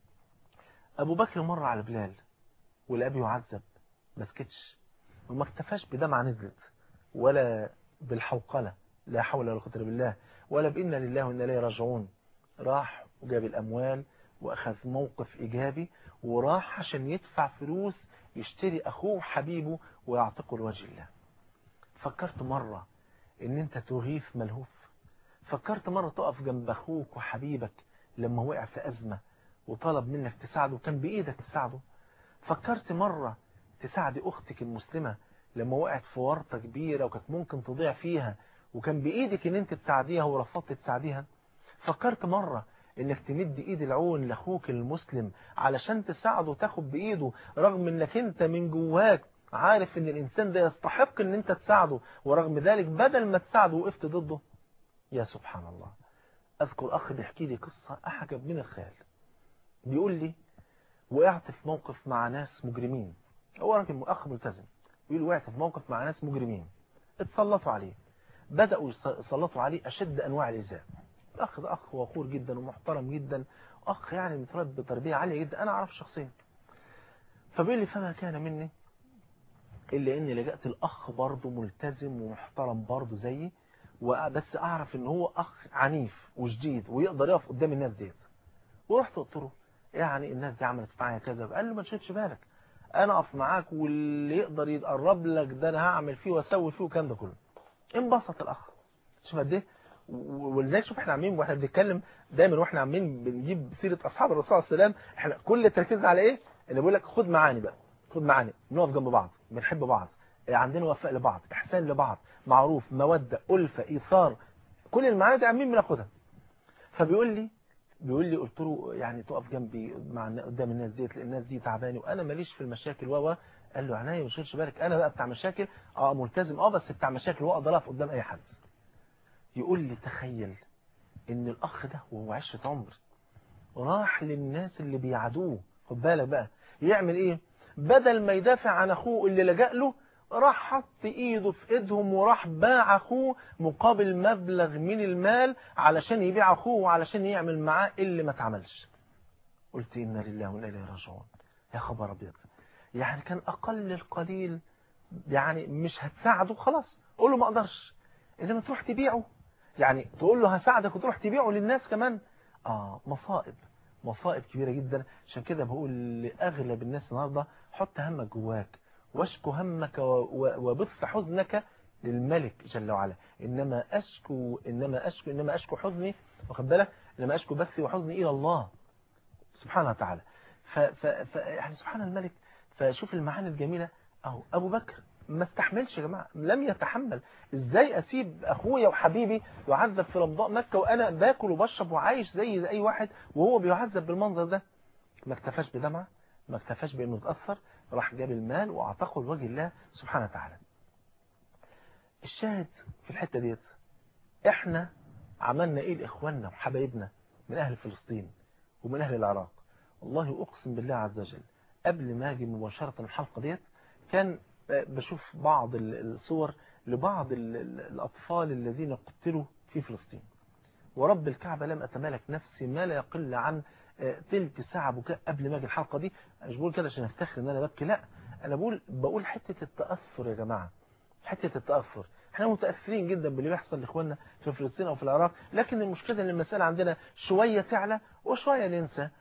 أبو بكر مر على بلال والأبي يعذب ما سكتش وما اكتفاش بدمعة نزلت ولا بالحوقلة لا حول ولا قوة بالله ولا بإنا لله وإنا إليه راجعون راح وجاب الأموال وأخذ موقف إيجابي وراح عشان يدفع فلوس يشتري أخوه حبيبه ويعتقه لوجه الله فكرت مرة إن أنت تغيث ملهوف فكرت مرة تقف جنب أخوك وحبيبك لما وقع في أزمة وطلب منك تساعده كان بإيدك تساعده فكرت مرة تساعد أختك المسلمة لما وقعت في ورطة كبيرة وكانت ممكن تضيع فيها وكان بإيدك ان انت تساعديها ورفضت تساعديها فكرت مرة انك تمد ايد العون لاخوك المسلم علشان تساعده وتاخد بايده رغم انك انت من جواك عارف ان الانسان ده يستحق ان انت تساعده ورغم ذلك بدل ما تساعده وقفت ضده يا سبحان الله اذكر اخ بيحكي لي قصة احجب من الخيال بيقول لي وقعت في موقف مع ناس مجرمين هو راجل اخ ملتزم بيقول وقعت في موقف مع ناس مجرمين اتسلطوا عليه بدأوا يسلطوا عليه أشد أنواع الإيذاء الأخ ده أخ وقور جدا ومحترم جدا أخ يعني متربي بتربية عالية جدا أنا أعرف شخصيا فبيقول لي فما كان مني إلا إني لجأت الأخ برضه ملتزم ومحترم برضه زيي وبس أعرف إن هو أخ عنيف وشديد ويقدر يقف قدام الناس ديت ورحت قلت له يعني الناس دي عملت معايا كذا قال له ما تشغلش بالك انا اقف معاك واللي يقدر يتقرب لك ده انا هعمل فيه واسوي فيه والكلام ده كله انبسط الاخ شوف قد ايه ولذلك شوف احنا عاملين واحنا بنتكلم دايما واحنا عاملين بنجيب سيره اصحاب الرسول صلى الله عليه وسلم احنا كل تركيزنا على ايه اللي بيقول لك خد معاني بقى خد معاني نقف جنب بعض بنحب بعض عندنا وفاء لبعض احسان لبعض معروف موده الفه ايثار كل المعاني دي عاملين بناخدها فبيقول لي بيقول لي قلت له يعني تقف جنبي مع قدام الناس ديت لان الناس دي تعباني وانا ماليش في المشاكل و قال له عينيا ما تشغلش بالك انا بقى بتاع مشاكل اه ملتزم اه بس بتاع مشاكل واقدر اقف قدام اي حد يقول لي تخيل ان الاخ ده وهو عشره عمر راح للناس اللي بيعادوه خد بالك بقى يعمل ايه بدل ما يدافع عن اخوه اللي لجأ له راح حط ايده في ايدهم وراح باع اخوه مقابل مبلغ من المال علشان يبيع اخوه وعلشان يعمل معاه اللي ما اتعملش قلت انا لله وانا اليه راجعون يا خبر ابيض يعني كان اقل القليل يعني مش هتساعده خلاص قول له ما اقدرش اذا ما تروح تبيعه يعني تقول له هساعدك وتروح تبيعه للناس كمان اه مصائب مصائب كبيرة جدا عشان كده بقول لأغلب الناس النهاردة حط همك جواك واشكو همك وبث حزنك للملك جل وعلا إنما أشكو إنما أشكو إنما أشكو حزني واخد بالك إنما أشكو بثي وحزني إلى الله سبحانه وتعالى ف ف ف يعني سبحان الملك فشوف المعاني الجميلة أهو أبو بكر ما استحملش يا جماعة لم يتحمل ازاي اسيب اخويا وحبيبي يعذب في رمضاء مكة وانا باكل وبشرب وعايش زي اي واحد وهو بيعذب بالمنظر ده ما اكتفاش بدمعة ما اكتفاش بانه اتأثر راح جاب المال واعتقه لوجه الله سبحانه وتعالى الشاهد في الحتة ديت احنا عملنا ايه لاخواننا وحبايبنا من اهل فلسطين ومن اهل العراق والله اقسم بالله عز وجل قبل ما اجي مباشرة الحلقة ديت كان بشوف بعض الصور لبعض الأطفال الذين قتلوا في فلسطين ورب الكعبة لم أتمالك نفسي ما لا يقل عن تلت ساعة بكاء قبل ما اجي الحلقة دي مش بقول كده عشان افتخر ان انا ببكي لا انا بقول بقول حتة التأثر يا جماعة حتة التأثر احنا متأثرين جدا باللي بيحصل لاخواننا في فلسطين او في العراق لكن المشكلة ان المسألة عندنا شوية تعلى وشوية ننسى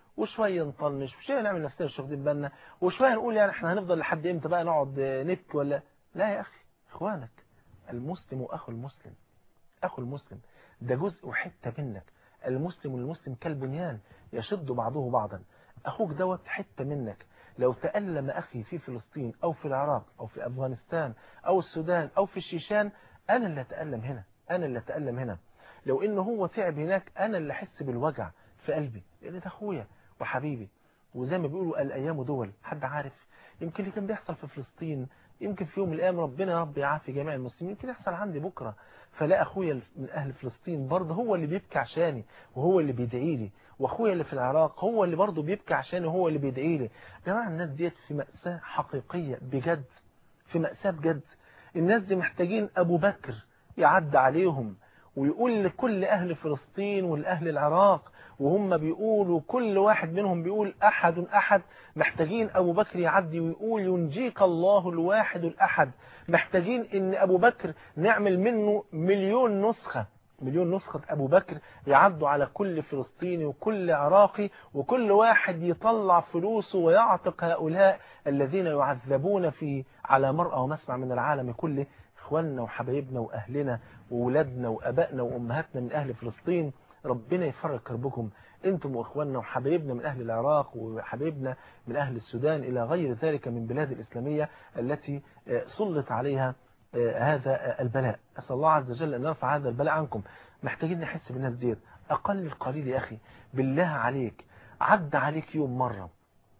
وشوية نطنش وشوية نعمل نفسنا مش واخدين بالنا وشوية نقول يعني احنا هنفضل لحد امتى بقى نقعد نبكي ولا لا يا اخي اخوانك المسلم واخو المسلم اخو المسلم ده جزء وحتة منك المسلم والمسلم كالبنيان يشد بعضه بعضا اخوك دوت حتة منك لو تألم أخي في فلسطين أو في العراق أو في أفغانستان أو السودان أو في الشيشان أنا اللي أتألم هنا أنا اللي أتألم هنا لو إنه هو تعب هناك أنا اللي أحس بالوجع في قلبي لأن ده أخويا وحبيبي وزي ما بيقولوا الأيام دول حد عارف يمكن اللي كان بيحصل في فلسطين يمكن في يوم من الأيام ربنا يا رب يعافي جميع المسلمين يمكن يحصل عندي بكرة فلا أخويا من أهل فلسطين برضه هو اللي بيبكي عشاني وهو اللي بيدعي لي واخويا اللي في العراق هو اللي برضه بيبكي عشاني وهو اللي بيدعي لي يا جماعه الناس ديت في مأساة حقيقية بجد في مأساة بجد الناس دي محتاجين أبو بكر يعد عليهم ويقول لكل أهل فلسطين والأهل العراق وهم بيقولوا كل واحد منهم بيقول أحد أحد محتاجين أبو بكر يعدي ويقول ينجيك الله الواحد الأحد محتاجين إن أبو بكر نعمل منه مليون نسخة مليون نسخة أبو بكر يعدوا على كل فلسطيني وكل عراقي وكل واحد يطلع فلوسه ويعتق هؤلاء الذين يعذبون في على مرأى ومسمع من العالم كله إخواننا وحبايبنا وأهلنا وولادنا وأبائنا وأمهاتنا من أهل فلسطين ربنا يفرج كربكم انتم واخواننا وحبايبنا من اهل العراق وحبايبنا من اهل السودان الى غير ذلك من بلاد الاسلامية التي سلط عليها هذا البلاء أسأل الله عز وجل أن يرفع هذا البلاء عنكم محتاجين نحس بالناس ديت أقل القليل يا أخي بالله عليك عد عليك يوم مرة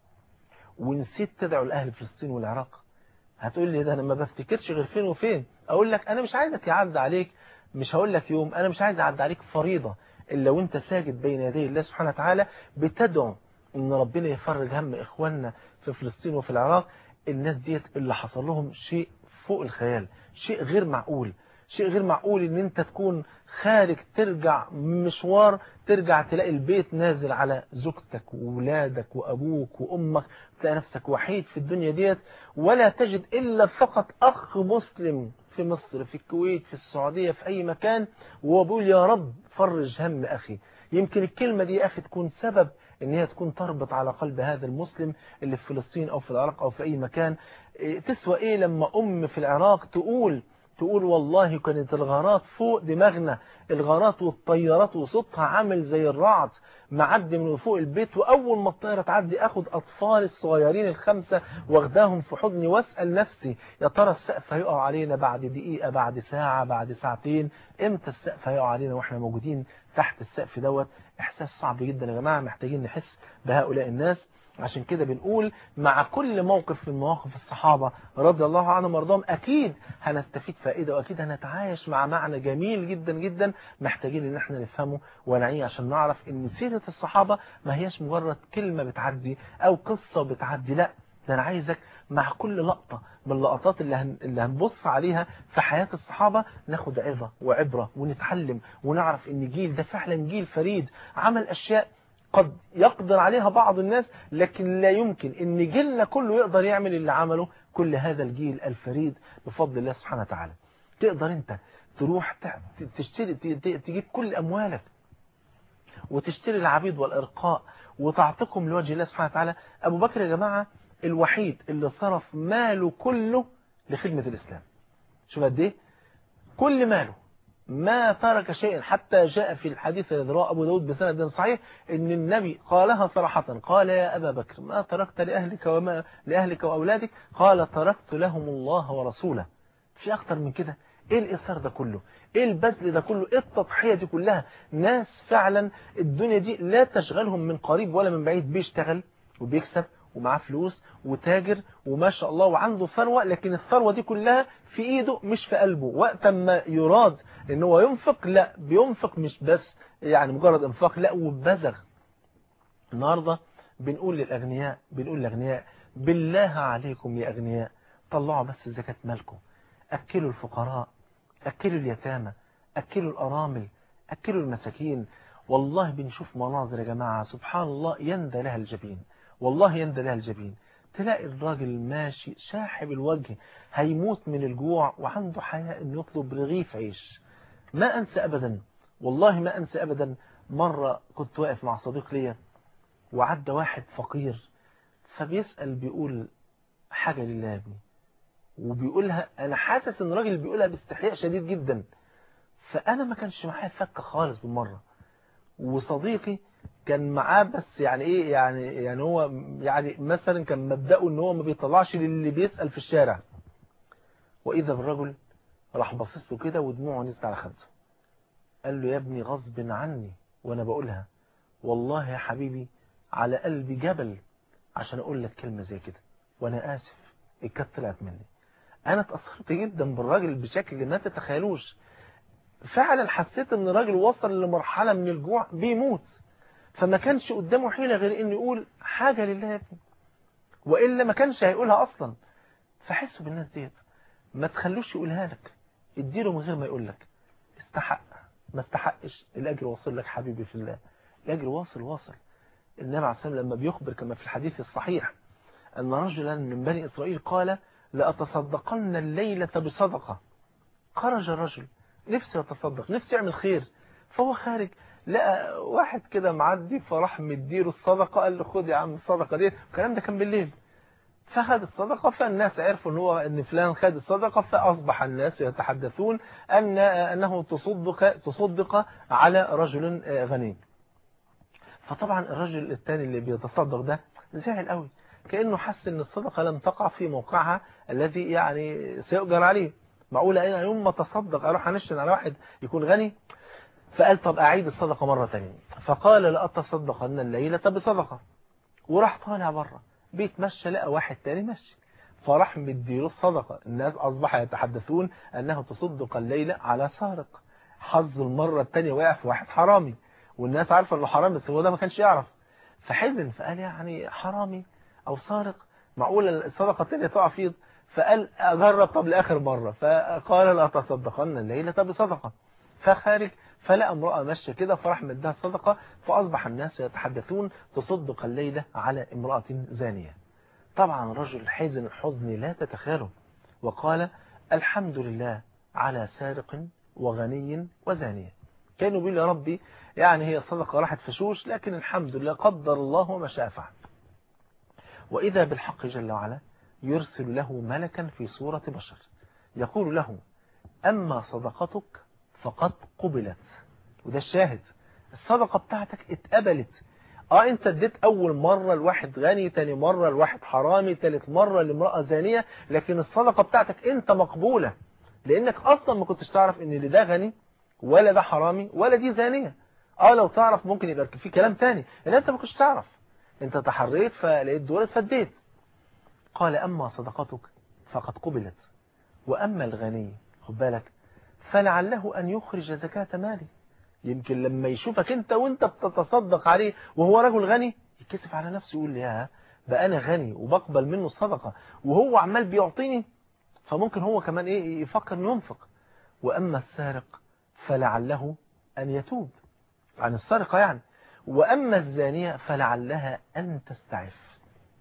ونسيت تدعو لأهل فلسطين والعراق هتقول لي ده أنا ما بفتكرش غير فين وفين أقول لك أنا مش عايزك يعد عليك مش هقول لك يوم أنا مش عايز أعد عليك فريضة إلا وانت ساجد بين يدي الله سبحانه وتعالى بتدعو ان ربنا يفرج هم إخواننا في فلسطين وفي العراق الناس ديت اللي حصل لهم شيء فوق الخيال شيء غير معقول شيء غير معقول ان انت تكون خارج ترجع مشوار ترجع تلاقي البيت نازل على زوجتك وولادك وابوك وامك تلاقي نفسك وحيد في الدنيا ديت ولا تجد الا فقط اخ مسلم في مصر في الكويت في السعودية في اي مكان وهو بيقول يا رب فرج هم اخي يمكن الكلمة دي يا اخي تكون سبب ان هي تكون تربط على قلب هذا المسلم اللي في فلسطين او في العراق او في اي مكان تسوى ايه لما ام في العراق تقول تقول والله كانت الغارات فوق دماغنا الغارات والطيارات وصوتها عامل زي الرعد معدي من فوق البيت واول ما الطياره تعدي اخد اطفال الصغيرين الخمسه واخداهم في حضني واسال نفسي يا ترى السقف هيقع علينا بعد دقيقه بعد ساعه بعد ساعتين امتى السقف هيقع علينا واحنا موجودين تحت السقف دوت احساس صعب جدا يا جماعه محتاجين نحس بهؤلاء الناس عشان كده بنقول مع كل موقف من مواقف الصحابة رضي الله عنهم وارضاهم أكيد هنستفيد فائدة وأكيد هنتعايش مع معنى جميل جدا جدا محتاجين ان احنا نفهمه ونعيه عشان نعرف ان سيرة الصحابة ما هياش مجرد كلمة بتعدي أو قصة بتعدي لا ده أنا عايزك مع كل لقطة من اللقطات اللي, هن... اللي هنبص عليها في حياة الصحابة ناخد عظة وعبرة ونتعلم ونعرف ان جيل ده فعلا جيل فريد عمل أشياء قد يقدر عليها بعض الناس لكن لا يمكن ان جيلنا كله يقدر يعمل اللي عمله كل هذا الجيل الفريد بفضل الله سبحانه وتعالى تقدر انت تروح تشتري تجيب كل اموالك وتشتري العبيد والارقاء وتعتقهم لوجه الله سبحانه وتعالى ابو بكر يا جماعة الوحيد اللي صرف ماله كله لخدمة الاسلام شوف قد ايه كل ماله ما ترك شيئا حتى جاء في الحديث الذي رواه أبو داود بسند صحيح ان النبي قالها صراحة قال يا أبا بكر ما تركت لأهلك وما لأهلك وأولادك قال تركت لهم الله ورسوله في أكتر من كده ايه الإثار ده كله ايه البذل ده كله ايه التضحية دي كلها ناس فعلا الدنيا دي لا تشغلهم من قريب ولا من بعيد بيشتغل وبيكسب ومعاه فلوس وتاجر وما شاء الله وعنده ثروة لكن الثروة دي كلها في ايده مش في قلبه وقت ما يراد ان هو ينفق لا بينفق مش بس يعني مجرد انفاق لا وبزغ النهاردة بنقول للأغنياء بنقول للأغنياء بالله عليكم يا أغنياء طلعوا بس زكاة مالكم أكلوا الفقراء أكلوا اليتامى أكلوا الأرامل أكلوا المساكين والله بنشوف مناظر يا جماعة سبحان الله يندى لها الجبين والله يندى لها الجبين تلاقي الراجل ماشي شاحب الوجه هيموت من الجوع وعنده حياء انه يطلب رغيف عيش ما أنسى أبدا والله ما أنسى أبدا مرة كنت واقف مع صديق ليا وعدى واحد فقير فبيسأل بيقول حاجة لله يا ابني وبيقولها انا حاسس ان الراجل بيقولها باستحياء شديد جدا فانا ما كانش معايا فكه خالص بالمره وصديقي كان معاه بس يعني ايه يعني يعني هو يعني مثلا كان مبدأه ان هو ما بيطلعش للي بيسأل في الشارع واذا بالرجل راح باصص له كده ودموعه نزلت على خده قال له يا ابني غصب عني وانا بقولها والله يا حبيبي على قلبي جبل عشان اقول لك كلمة زي كده وانا اسف الكت طلعت مني انا اتأثرت جدا بالراجل بشكل ما تتخيلوش فعلا حسيت ان الراجل وصل لمرحلة من الجوع بيموت فما كانش قدامه حيلة غير انه يقول حاجة لله يا ابني وإلا ما كانش هيقولها أصلا فحسوا بالناس ديت ما تخلوش يقولها لك اديله من غير ما يقول لك استحق ما استحقش الأجر واصل لك حبيبي في الله الأجر واصل واصل النبي عليه الصلاة لما بيخبر كما في الحديث الصحيح أن رجلا من بني إسرائيل قال لأتصدقن الليلة بصدقة خرج الرجل نفسه يتصدق نفسه يعمل خير فهو خارج لقى واحد كده معدي فراح مديله الصدقة قال له خد يا عم الصدقة دي الكلام ده كان بالليل فخد الصدقة فالناس عرفوا ان هو ان فلان خد الصدقة فاصبح الناس يتحدثون ان انه تصدق تصدق على رجل غني فطبعا الرجل الثاني اللي بيتصدق ده زعل قوي كانه حس ان الصدقة لم تقع في موقعها الذي يعني سيؤجر عليه معقولة ايه يوم ما تصدق اروح انشن على واحد يكون غني فقال طب أعيد الصدقة مرة تانية فقال لأتصدقن الليلة بصدقة وراح طالع بره بيتمشى لقى واحد تاني مشي فراح مديله الصدقة الناس أصبح يتحدثون أنه تصدق الليلة على سارق حظ المرة التانية وقع في واحد حرامي والناس عارفة أنه حرامي بس هو ده ما كانش يعرف فحزن فقال يعني حرامي أو سارق معقول الصدقة التانية تقع فيه فقال أجرب طب لآخر مرة فقال لا تصدقن الليلة بصدقة فخارج فلقى امرأة ماشية كده فراح مدها صدقة فأصبح الناس يتحدثون تصدق الليلة على امرأة زانية طبعا رجل حزن حزن لا تتخيله وقال الحمد لله على سارق وغني وزانية كانوا بيقول يا ربي يعني هي الصدقة راحت فشوش لكن الحمد لله قدر الله وما شاء فعل وإذا بالحق جل وعلا يرسل له ملكا في صورة بشر يقول له أما صدقتك فقد قبلت وده الشاهد الصدقة بتاعتك اتقبلت اه انت اديت اول مرة لواحد غني تاني مرة لواحد حرامي تالت مرة لامرأة زانية لكن الصدقة بتاعتك انت مقبولة لانك اصلا ما كنتش تعرف ان اللي ده غني ولا ده حرامي ولا دي زانية اه لو تعرف ممكن يبقى في كلام تاني لان انت ما كنتش تعرف انت تحريت فلقيت دولت فديت قال اما صدقتك فقد قبلت واما الغني خد بالك فلعله ان يخرج زكاة ماله يمكن لما يشوفك انت وانت بتتصدق عليه وهو رجل غني يتكسف على نفسه يقول يا بقى انا غني وبقبل منه الصدقة وهو عمال بيعطيني فممكن هو كمان ايه يفكر انه ينفق واما السارق فلعله ان يتوب عن السرقة يعني واما الزانية فلعلها ان تستعف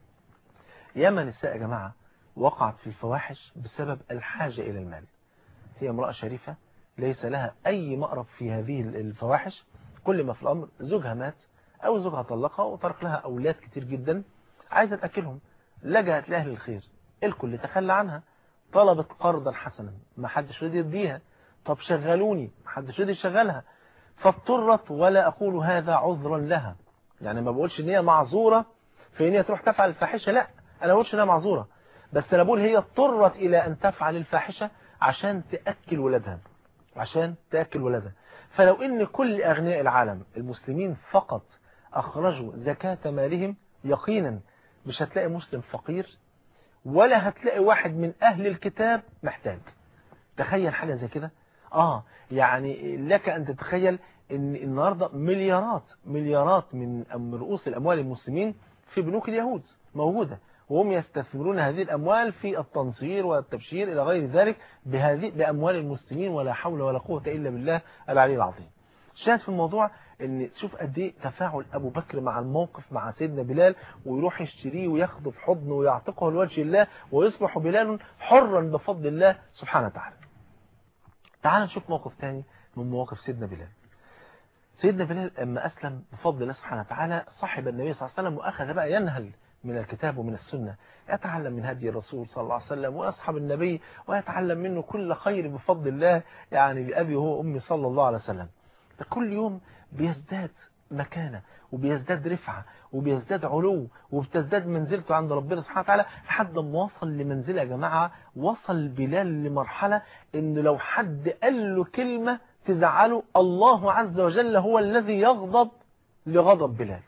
ياما نساء يا جماعة وقعت في الفواحش بسبب الحاجة الى المال هي امرأة شريفة ليس لها أي مأرب في هذه الفواحش كل ما في الأمر زوجها مات أو زوجها طلقها وترك لها أولاد كتير جدا عايزة تأكلهم لجأت لأهل الخير الكل تخلى عنها طلبت قرضا حسنا ما حدش رضي يديها طب شغلوني ما حدش رضي يشغلها فاضطرت ولا أقول هذا عذرا لها يعني ما بقولش ان هي معذورة في ان هي تروح تفعل الفاحشة لا أنا ما بقولش انها معذورة بس أنا بقول هي اضطرت إلى أن تفعل الفاحشة عشان تأكل ولادها عشان تأكل ولادها فلو ان كل أغنياء العالم المسلمين فقط أخرجوا زكاة مالهم يقينا مش هتلاقي مسلم فقير ولا هتلاقي واحد من أهل الكتاب محتاج تخيل حاجة زي كده آه يعني لك أن تتخيل ان النهاردة مليارات مليارات من رؤوس الأموال المسلمين في بنوك اليهود موجودة وهم يستثمرون هذه الأموال في التنصير والتبشير إلى غير ذلك بهذه بأموال المسلمين ولا حول ولا قوة إلا بالله العلي العظيم شاهد في الموضوع ان تشوف قد ايه تفاعل ابو بكر مع الموقف مع سيدنا بلال ويروح يشتريه وياخده في حضنه ويعتقه لوجه الله ويصبح بلال حرا بفضل الله سبحانه وتعالى تعال نشوف موقف تاني من مواقف سيدنا بلال سيدنا بلال لما أسلم بفضل الله سبحانه وتعالى صاحب النبي صلى الله عليه وسلم وأخذ بقى ينهل من الكتاب ومن السنة يتعلم من هدي الرسول صلى الله عليه وسلم وأصحاب النبي ويتعلم منه كل خير بفضل الله يعني بأبي هو أمي صلى الله عليه وسلم كل يوم بيزداد مكانة وبيزداد رفعة وبيزداد علو وبتزداد منزلته عند ربنا سبحانه وتعالى لحد ما وصل لمنزلة يا جماعة وصل بلال لمرحلة ان لو حد قال له كلمة تزعله الله عز وجل هو الذي يغضب لغضب بلال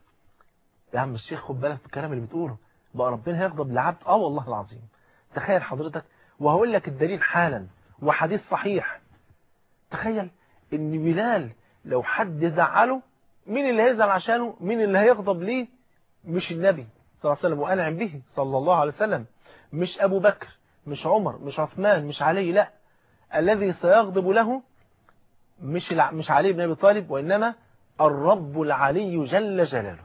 يا عم الشيخ خد بالك بالكلام اللي بتقوله بقى ربنا هيغضب لعبد اه والله العظيم تخيل حضرتك وهقول لك الدليل حالا وحديث صحيح تخيل ان بلال لو حد زعله مين اللي هيزعل عشانه مين اللي هيغضب ليه مش النبي صلى الله عليه وسلم وأنعم به صلى الله عليه وسلم مش أبو بكر مش عمر مش عثمان مش علي لا الذي سيغضب له مش مش علي بن أبي طالب وإنما الرب العلي جل جلاله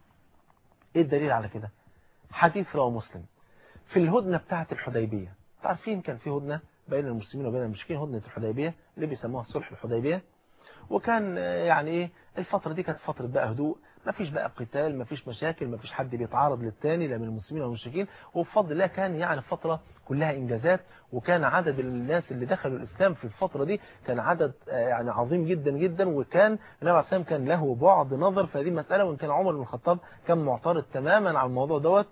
ايه الدليل على كده حديث رواه مسلم في الهدنة بتاعة الحديبية تعرفين كان في هدنة بين المسلمين وبين المشركين هدنة الحديبية اللي بيسموها صلح الحديبية وكان يعني ايه الفترة دي كانت فترة بقى هدوء ما فيش بقى قتال ما فيش مشاكل ما فيش حد بيتعارض للتاني لا من المسلمين ولا المشركين وبفضل الله كان يعني فترة كلها انجازات وكان عدد الناس اللي دخلوا الاسلام في الفترة دي كان عدد يعني عظيم جدا جدا وكان النبي عليه السلام كان له بعد نظر في هذه المسألة وان كان عمر بن الخطاب كان معترض تماما على الموضوع دوت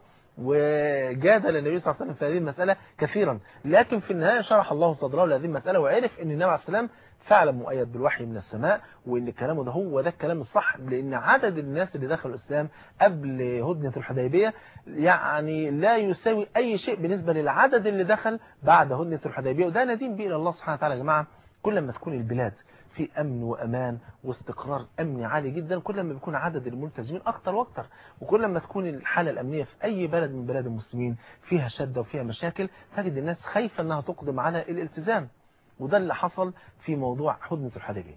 وجادل النبي صلى الله عليه وسلم في هذه المسألة كثيرا لكن في النهاية شرح الله صدره لهذه المسألة وعرف ان النبي عليه السلام فعلا مؤيد بالوحي من السماء وان كلامه ده هو ده الكلام الصح لان عدد الناس اللي دخلوا الاسلام قبل هدنة الحديبية يعني لا يساوي اي شيء بالنسبة للعدد اللي دخل بعد هدنة الحديبية وده ندين به الى الله سبحانه وتعالى يا جماعة كل ما تكون البلاد في امن وامان واستقرار امني عالي جدا كل ما بيكون عدد الملتزمين اكتر واكتر وكل ما تكون الحالة الامنية في اي بلد من بلاد المسلمين فيها شدة وفيها مشاكل تجد الناس خايفة انها تقدم على الالتزام وده اللي حصل في موضوع هدنة الحديبية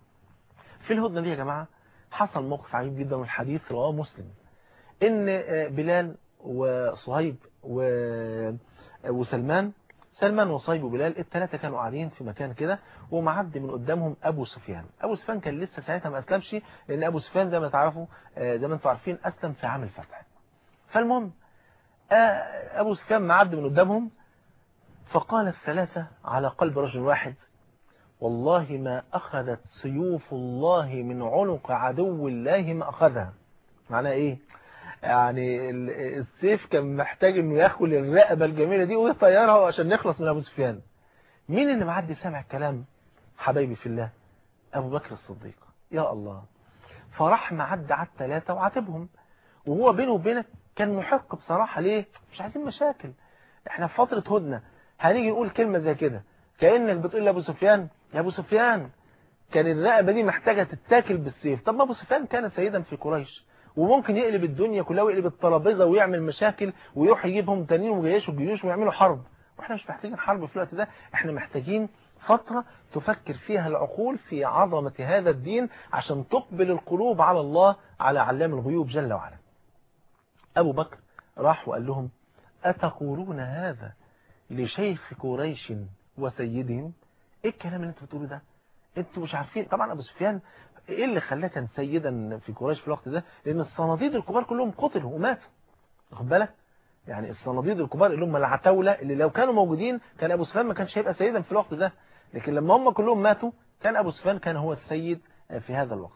في الهدنة دي يا جماعة حصل موقف عجيب جدا والحديث رواه مسلم ان بلال وصهيب وسلمان سلمان وصهيب وبلال الثلاثة كانوا قاعدين في مكان كده ومعدي من قدامهم أبو سفيان أبو سفيان كان لسه ساعتها ما أسلمش لأن أبو سفيان زي ما تعرفوا زي ما انتم عارفين أسلم في عام الفتح فالمهم أبو سفيان معدي من قدامهم فقال الثلاثة على قلب رجل واحد والله ما أخذت سيوف الله من عنق عدو الله ما أخذها معناه إيه يعني السيف كان محتاج انه ياخد الرقبة الجميلة دي ويطيرها عشان نخلص من ابو سفيان مين اللي معدي سامع الكلام حبايبي في الله ابو بكر الصديق يا الله فراح معدي على الثلاثة وعاتبهم وهو بينه وبينك كان محق بصراحة ليه مش عايزين مشاكل احنا في فترة هدنة هنيجي نقول كلمة زي كده كأنك بتقول لأبو سفيان يا أبو سفيان كان الرقبة دي محتاجة تتاكل بالسيف طب ما أبو سفيان كان سيدا في قريش وممكن يقلب الدنيا كلها ويقلب الترابيزه ويعمل مشاكل ويروح يجيبهم تانيين وجيش وجيوش ويعملوا حرب واحنا مش محتاجين حرب في الوقت ده احنا محتاجين فترة تفكر فيها العقول في عظمة هذا الدين عشان تقبل القلوب على الله على علام الغيوب جل وعلا أبو بكر راح وقال لهم أتقولون هذا لشيخ قريش وسيدهم ايه الكلام اللي انتوا بتقولوا ده انتوا مش عارفين طبعا ابو سفيان ايه اللي خلاه كان سيدا في قريش في الوقت ده لان الصناديد الكبار كلهم قتلوا وماتوا واخد بالك يعني الصناديد الكبار اللي هم العتاولة اللي لو كانوا موجودين كان ابو سفيان ما كانش هيبقى سيدا في الوقت ده لكن لما هم كلهم ماتوا كان ابو سفيان كان هو السيد في هذا الوقت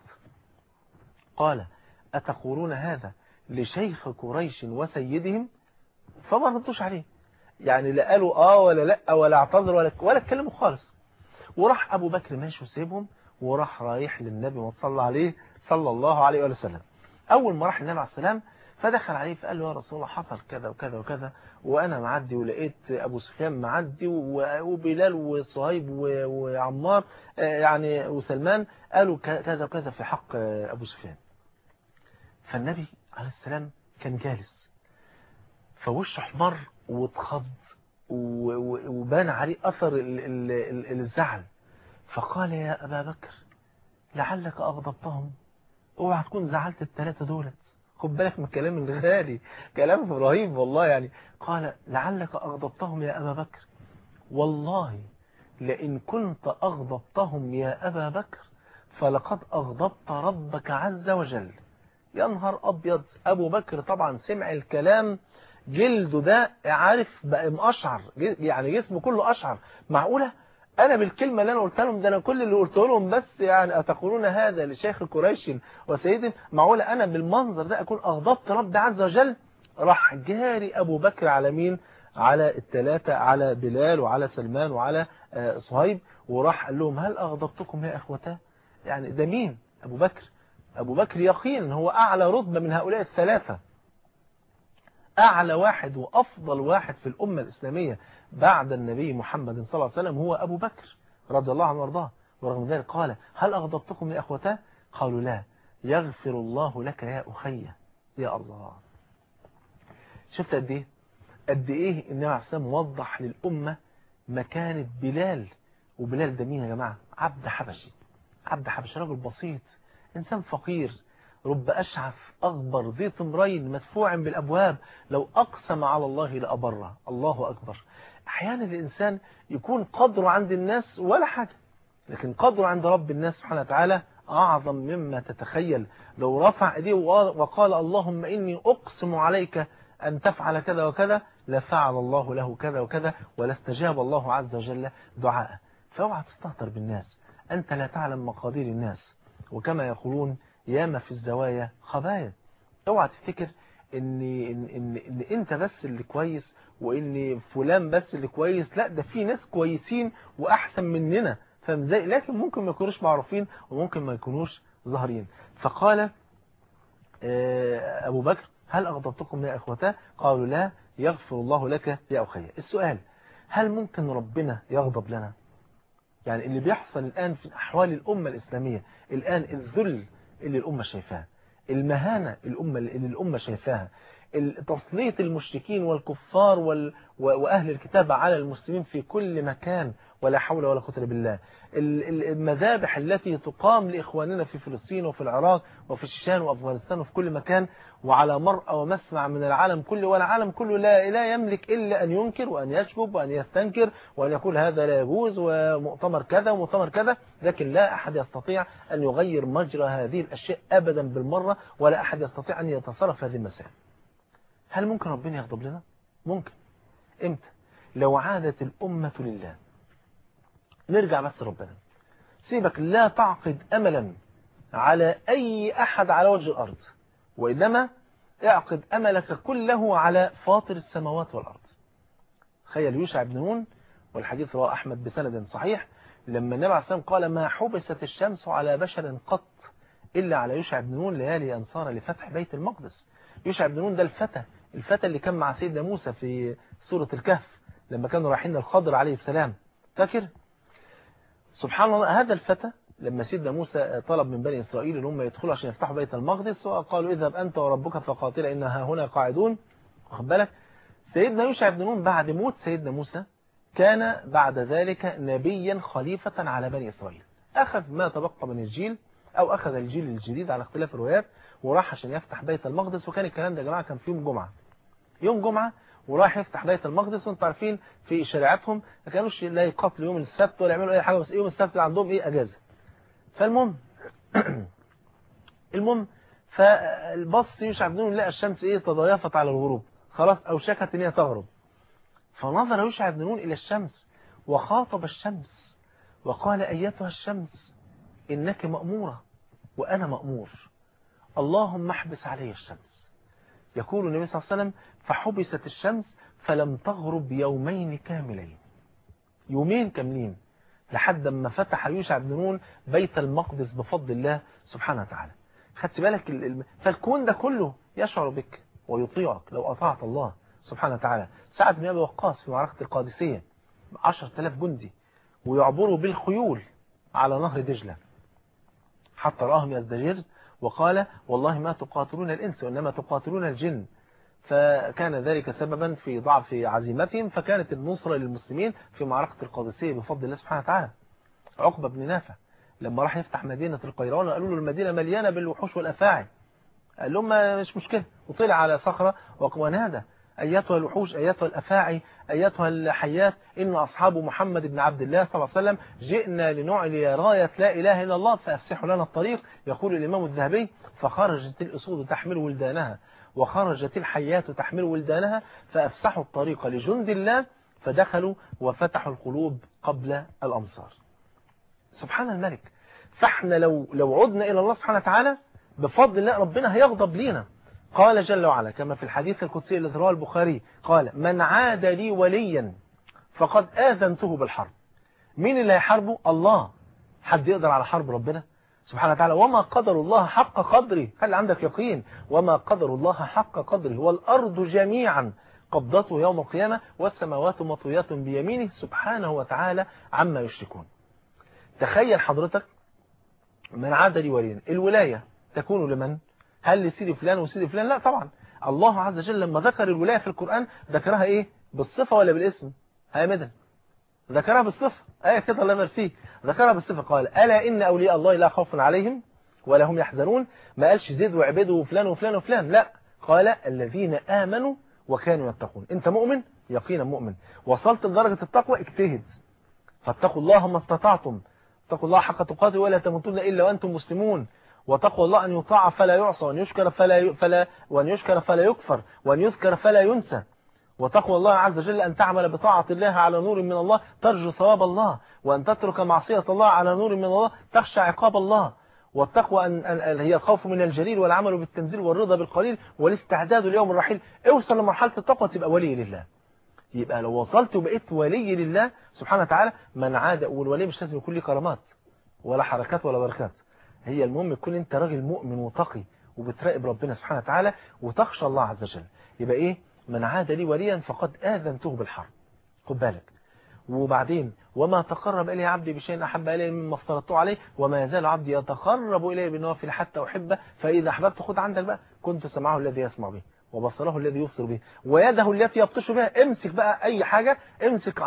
قال اتقولون هذا لشيخ قريش وسيدهم فما ردوش عليه يعني لا قالوا اه ولا لا ولا اعتذروا ولا ولا اتكلموا خالص وراح ابو بكر ماشي وسيبهم وراح رايح للنبي وصلى عليه صلى الله عليه وسلم اول ما راح النبي عليه السلام فدخل عليه فقال له يا رسول الله حصل كذا وكذا وكذا وانا معدي ولقيت ابو سفيان معدي وبلال وصهيب وعمار يعني وسلمان قالوا كذا وكذا في حق ابو سفيان فالنبي عليه السلام كان جالس فوشه احمر واتخض وبان عليه اثر الزعل فقال يا أبا بكر لعلك أغضبتهم اوعى تكون زعلت الثلاثة دولت خد بالك من الكلام الغالي كلام رهيب والله يعني قال لعلك أغضبتهم يا أبا بكر والله لئن كنت أغضبتهم يا أبا بكر فلقد أغضبت ربك عز وجل يا نهار أبيض أبو بكر طبعا سمع الكلام جلده ده عارف بقى مقشعر يعني جسمه كله أشعر معقولة أنا بالكلمة اللي أنا قلتها لهم ده أنا كل اللي قلته لهم بس يعني أتقولون هذا لشيخ قريش وسيد معقولة أنا بالمنظر ده أكون أغضبت رب عز وجل راح جاري أبو بكر على مين على الثلاثة على بلال وعلى سلمان وعلى صهيب وراح قال لهم هل أغضبتكم يا أخوتاه يعني ده مين أبو بكر أبو بكر يقين هو أعلى رتبة من هؤلاء الثلاثة أعلى واحد وأفضل واحد في الأمة الإسلامية بعد النبي محمد صلى الله عليه وسلم هو أبو بكر رضي الله عنه وارضاه ورغم ذلك قال هل أغضبتكم يا أخوتاه قالوا لا يغفر الله لك يا أخي يا الله شفت قد إيه قد إيه النبي عليه السلام وضح للأمة مكانة بلال وبلال ده مين يا جماعة عبد حبشي عبد حبشي راجل بسيط إنسان فقير رب أشعف أغبر ذي طمرين مدفوع بالأبواب لو أقسم على الله لأبره الله أكبر أحيانا الإنسان يكون قدره عند الناس ولا حاجة لكن قدره عند رب الناس سبحانه وتعالى أعظم مما تتخيل لو رفع ايديه وقال اللهم إني أقسم عليك أن تفعل كذا وكذا لفعل الله له كذا وكذا ولاستجاب الله عز وجل دعاءه فاوعى تستهتر بالناس أنت لا تعلم مقادير الناس وكما يقولون ياما في الزوايا خبايا اوعى تفتكر ان, إن, إن, إن انت بس اللي كويس وان فلان بس اللي كويس لا ده في ناس كويسين واحسن مننا فاهم ازاي لكن ممكن ما يكونوش معروفين وممكن ما يكونوش ظاهرين فقال ابو بكر هل اغضبتكم يا اخوتاه قالوا لا يغفر الله لك يا اخي السؤال هل ممكن ربنا يغضب لنا يعني اللي بيحصل الآن في أحوال الأمة الإسلامية الآن الذل اللي الأمة شايفاها المهانة الأمة اللي الأمة شايفاها تسليط المشركين والكفار وال... وأهل الكتاب على المسلمين في كل مكان ولا حول ولا قوة بالله المذابح التي تقام لإخواننا في فلسطين وفي العراق وفي الشيشان وأفغانستان وفي كل مكان وعلى مرأى ومسمع من العالم كله والعالم كله لا, لا يملك إلا أن ينكر وأن يشجب وأن يستنكر وأن يقول هذا لا يجوز ومؤتمر كذا ومؤتمر كذا لكن لا أحد يستطيع أن يغير مجرى هذه الأشياء أبدا بالمرة ولا أحد يستطيع أن يتصرف هذه المسائل هل ممكن ربنا يغضب لنا؟ ممكن امتى؟ لو عادت الأمة لله نرجع بس ربنا سيبك لا تعقد أملا على أي أحد على وجه الأرض وإنما اعقد أملك كله على فاطر السماوات والأرض تخيل يوشع بن نون والحديث رواه أحمد بسند صحيح لما النبي عليه الصلاة والسلام قال ما حبست الشمس على بشر قط إلا على يوشع بن نون ليالي أنصار لفتح بيت المقدس يوشع بن نون ده الفتى الفتى اللي كان مع سيدنا موسى في سورة الكهف لما كانوا رايحين الخضر عليه السلام فاكر سبحان الله هذا الفتى لما سيدنا موسى طلب من بني إسرائيل ان هم يدخلوا عشان يفتحوا بيت المقدس وقالوا اذهب أنت وربك فقاتل إنها هنا قاعدون واخد بالك سيدنا يوشع بن نون بعد موت سيدنا موسى كان بعد ذلك نبيا خليفة على بني إسرائيل أخذ ما تبقى من الجيل أو أخذ الجيل الجديد على اختلاف الروايات وراح عشان يفتح بيت المقدس وكان الكلام ده يا جماعة كان في يوم جمعة يوم جمعة وراح يفتح بيت المقدس وانتم عارفين في شريعتهم ما كانوش لا يقاتلوا يوم السبت ولا يعملوا اي حاجه بس يوم السبت عندهم ايه اجازه فالمهم المهم فالبص يوشع بن نون لقى الشمس ايه تضايفت على الغروب خلاص اوشكت ان هي تغرب فنظر يوشع بن نون الى الشمس وخاطب الشمس وقال ايتها الشمس انك مأمورة وانا مأمور اللهم احبس علي الشمس يقول النبي صلى الله عليه وسلم فحبست الشمس فلم تغرب يومين كاملين يومين كاملين لحد ما فتح يوشع بن نون بيت المقدس بفضل الله سبحانه وتعالى خدت بالك ال... فالكون ده كله يشعر بك ويطيعك لو أطاعت الله سبحانه وتعالى سعد بن أبي وقاص في معركة القادسية 10000 جندي ويعبروا بالخيول على نهر دجلة حتى رآهم يزدجر وقال والله ما تقاتلون الإنس وإنما تقاتلون الجن فكان ذلك سببا في ضعف عزيمتهم فكانت النصرة للمسلمين في معركة القادسية بفضل الله سبحانه وتعالى عقبة بن نافع لما راح يفتح مدينة القيروان قالوا له المدينة مليانة بالوحوش والأفاعي قال لهم مش مشكلة وطلع على صخرة ونادى أيتها الوحوش أيتها الأفاعي أيتها الحيات إن أصحاب محمد بن عبد الله صلى الله عليه وسلم جئنا لنعلي راية لا إله إلا الله فأفسحوا لنا الطريق يقول الإمام الذهبي فخرجت الأسود تحمل ولدانها وخرجت الحيات تحمل ولدانها فأفسحوا الطريق لجند الله فدخلوا وفتحوا القلوب قبل الأمصار سبحان الملك فاحنا لو لو عدنا إلى الله سبحانه وتعالى بفضل الله ربنا هيغضب لينا قال جل وعلا كما في الحديث القدسي الذي رواه البخاري قال من عاد لي وليا فقد آذنته بالحرب مين اللي هيحاربه الله حد يقدر على حرب ربنا سبحانه وتعالى وما قدر الله حق قدره هل عندك يقين وما قدر الله حق قدره والأرض جميعا قبضته يوم القيامة والسماوات مطويات بيمينه سبحانه وتعالى عما يشركون تخيل حضرتك من عاد لي وليا الولاية تكون لمن هل لسيدي فلان وسيدي فلان لا طبعا الله عز وجل لما ذكر الولاية في القرآن ذكرها ايه بالصفة ولا بالاسم هيا مدن ذكرها بالصفة آية كده الله يبارك فيه ذكرها بالصفة قال ألا إن أولياء الله لا خوف عليهم ولا هم يحزنون ما قالش زيد وعبيد وفلان وفلان وفلان لا قال الذين آمنوا وكانوا يتقون انت مؤمن يقينا مؤمن وصلت لدرجة التقوى اجتهد فاتقوا الله ما استطعتم اتقوا الله حق تقاته ولا تموتن إلا وأنتم مسلمون وتقوى الله أن يطاع فلا يعصى وأن يشكر فلا فلا وأن يشكر فلا يكفر وأن يذكر فلا ينسى وتقوى الله عز وجل أن تعمل بطاعة الله على نور من الله ترجو ثواب الله وأن تترك معصية الله على نور من الله تخشى عقاب الله والتقوى أن أن هي الخوف من الجليل والعمل بالتنزيل والرضا بالقليل والاستعداد ليوم الرحيل اوصل لمرحلة التقوى تبقى ولي لله يبقى لو وصلت وبقيت ولي لله سبحانه وتعالى من عاد والولي مش لازم يكون ليه كرامات ولا حركات ولا بركات هي المهم يكون انت راجل مؤمن وتقي وبتراقب ربنا سبحانه وتعالى وتخشى الله عز وجل يبقى ايه من عاد لي وليا فقد آذنته بالحرب خد بالك وبعدين وما تقرب إلي عبدي بشيء أحب إلي مما افترضته عليه وما يزال عبدي يتقرب إلي بالنوافل حتى أحبه فإذا أحببت خد عندك بقى كنت سمعه الذي يسمع به وبصره الذي يبصر به ويده التي يبطش بها امسك بقى أي حاجة امسك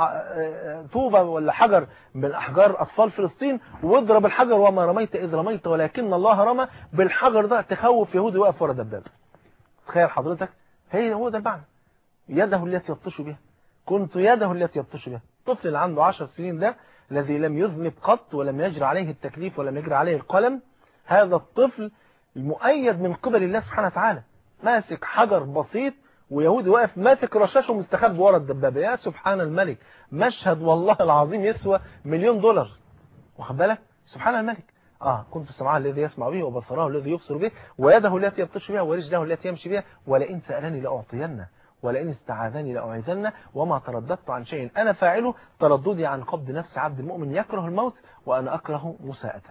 طوبة ولا حجر من أحجار أطفال فلسطين واضرب الحجر وما رميت إذ رميت ولكن الله رمى بالحجر ده تخوف يهودي واقف ورا دبابة تخيل حضرتك هي هو ده المعنى يده التي يبطش بها كنت يده التي يبطش بها الطفل اللي عنده 10 سنين ده الذي لم يذنب قط ولم يجري عليه التكليف ولم يجري عليه القلم هذا الطفل المؤيد من قبل الله سبحانه وتعالى ماسك حجر بسيط ويهودي واقف ماسك رشاشه ومستخبي ورا الدبابه يا سبحان الملك مشهد والله العظيم يسوى مليون دولار واخد بالك سبحان الملك اه كنت سمعه الذي يسمع به وبصره الذي يبصر به ويده التي يبطش بها ورجله التي يمشي بها ولئن سألني لأعطينه ولئن استعاذني لأعيذنه وما ترددت عن شيء أنا فاعله ترددي عن قبض نفس عبد المؤمن يكره الموت وأنا أكره مساءته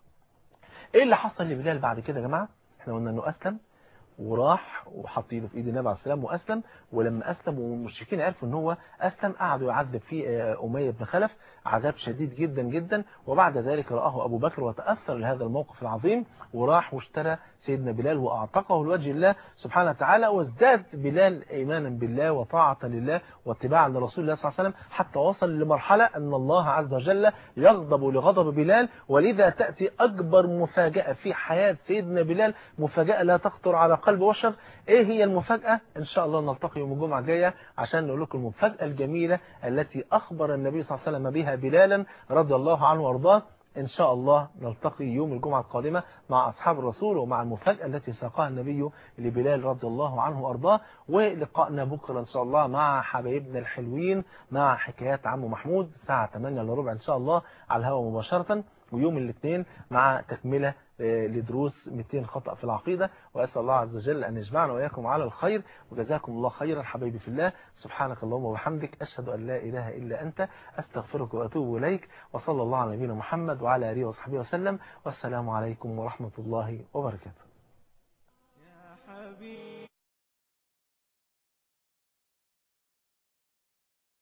إيه اللي حصل لبلال بعد كده يا جماعة احنا قلنا أنه أسلم وراح وحط ايده في ايد النبي عليه السلام واسلم ولما اسلم والمشركين عرفوا ان هو اسلم قعدوا يعذب فيه اميه بن خلف عذاب شديد جدا جدا وبعد ذلك رآه ابو بكر وتاثر لهذا الموقف العظيم وراح واشترى سيدنا بلال واعتقه لوجه الله سبحانه وتعالى وازداد بلال ايمانا بالله وطاعه لله واتباعا لرسول الله صلى الله عليه وسلم حتى وصل لمرحله ان الله عز وجل يغضب لغضب بلال ولذا تاتي اكبر مفاجاه في حياه سيدنا بلال مفاجاه لا تخطر على قلب بشر ايه هي المفاجأة ان شاء الله نلتقي يوم الجمعة الجاية عشان نقول لكم المفاجأة الجميلة التي اخبر النبي صلى الله عليه وسلم بها بلالا رضي الله عنه وارضاه ان شاء الله نلتقي يوم الجمعة القادمة مع اصحاب الرسول ومع المفاجأة التي ساقها النبي لبلال رضي الله عنه وارضاه ولقائنا بكرة ان شاء الله مع حبايبنا الحلوين مع حكايات عمو محمود الساعة 8 الا ربع ان شاء الله على الهواء مباشرة ويوم الاثنين مع تكملة لدروس 200 خطأ في العقيدة وأسأل الله عز وجل أن يجمعنا وإياكم على الخير وجزاكم الله خيرا حبايبي في الله سبحانك اللهم وبحمدك أشهد أن لا إله إلا أنت أستغفرك وأتوب إليك وصلى الله على نبينا محمد وعلى آله وصحبه وسلم والسلام عليكم ورحمة الله وبركاته يا حبيبي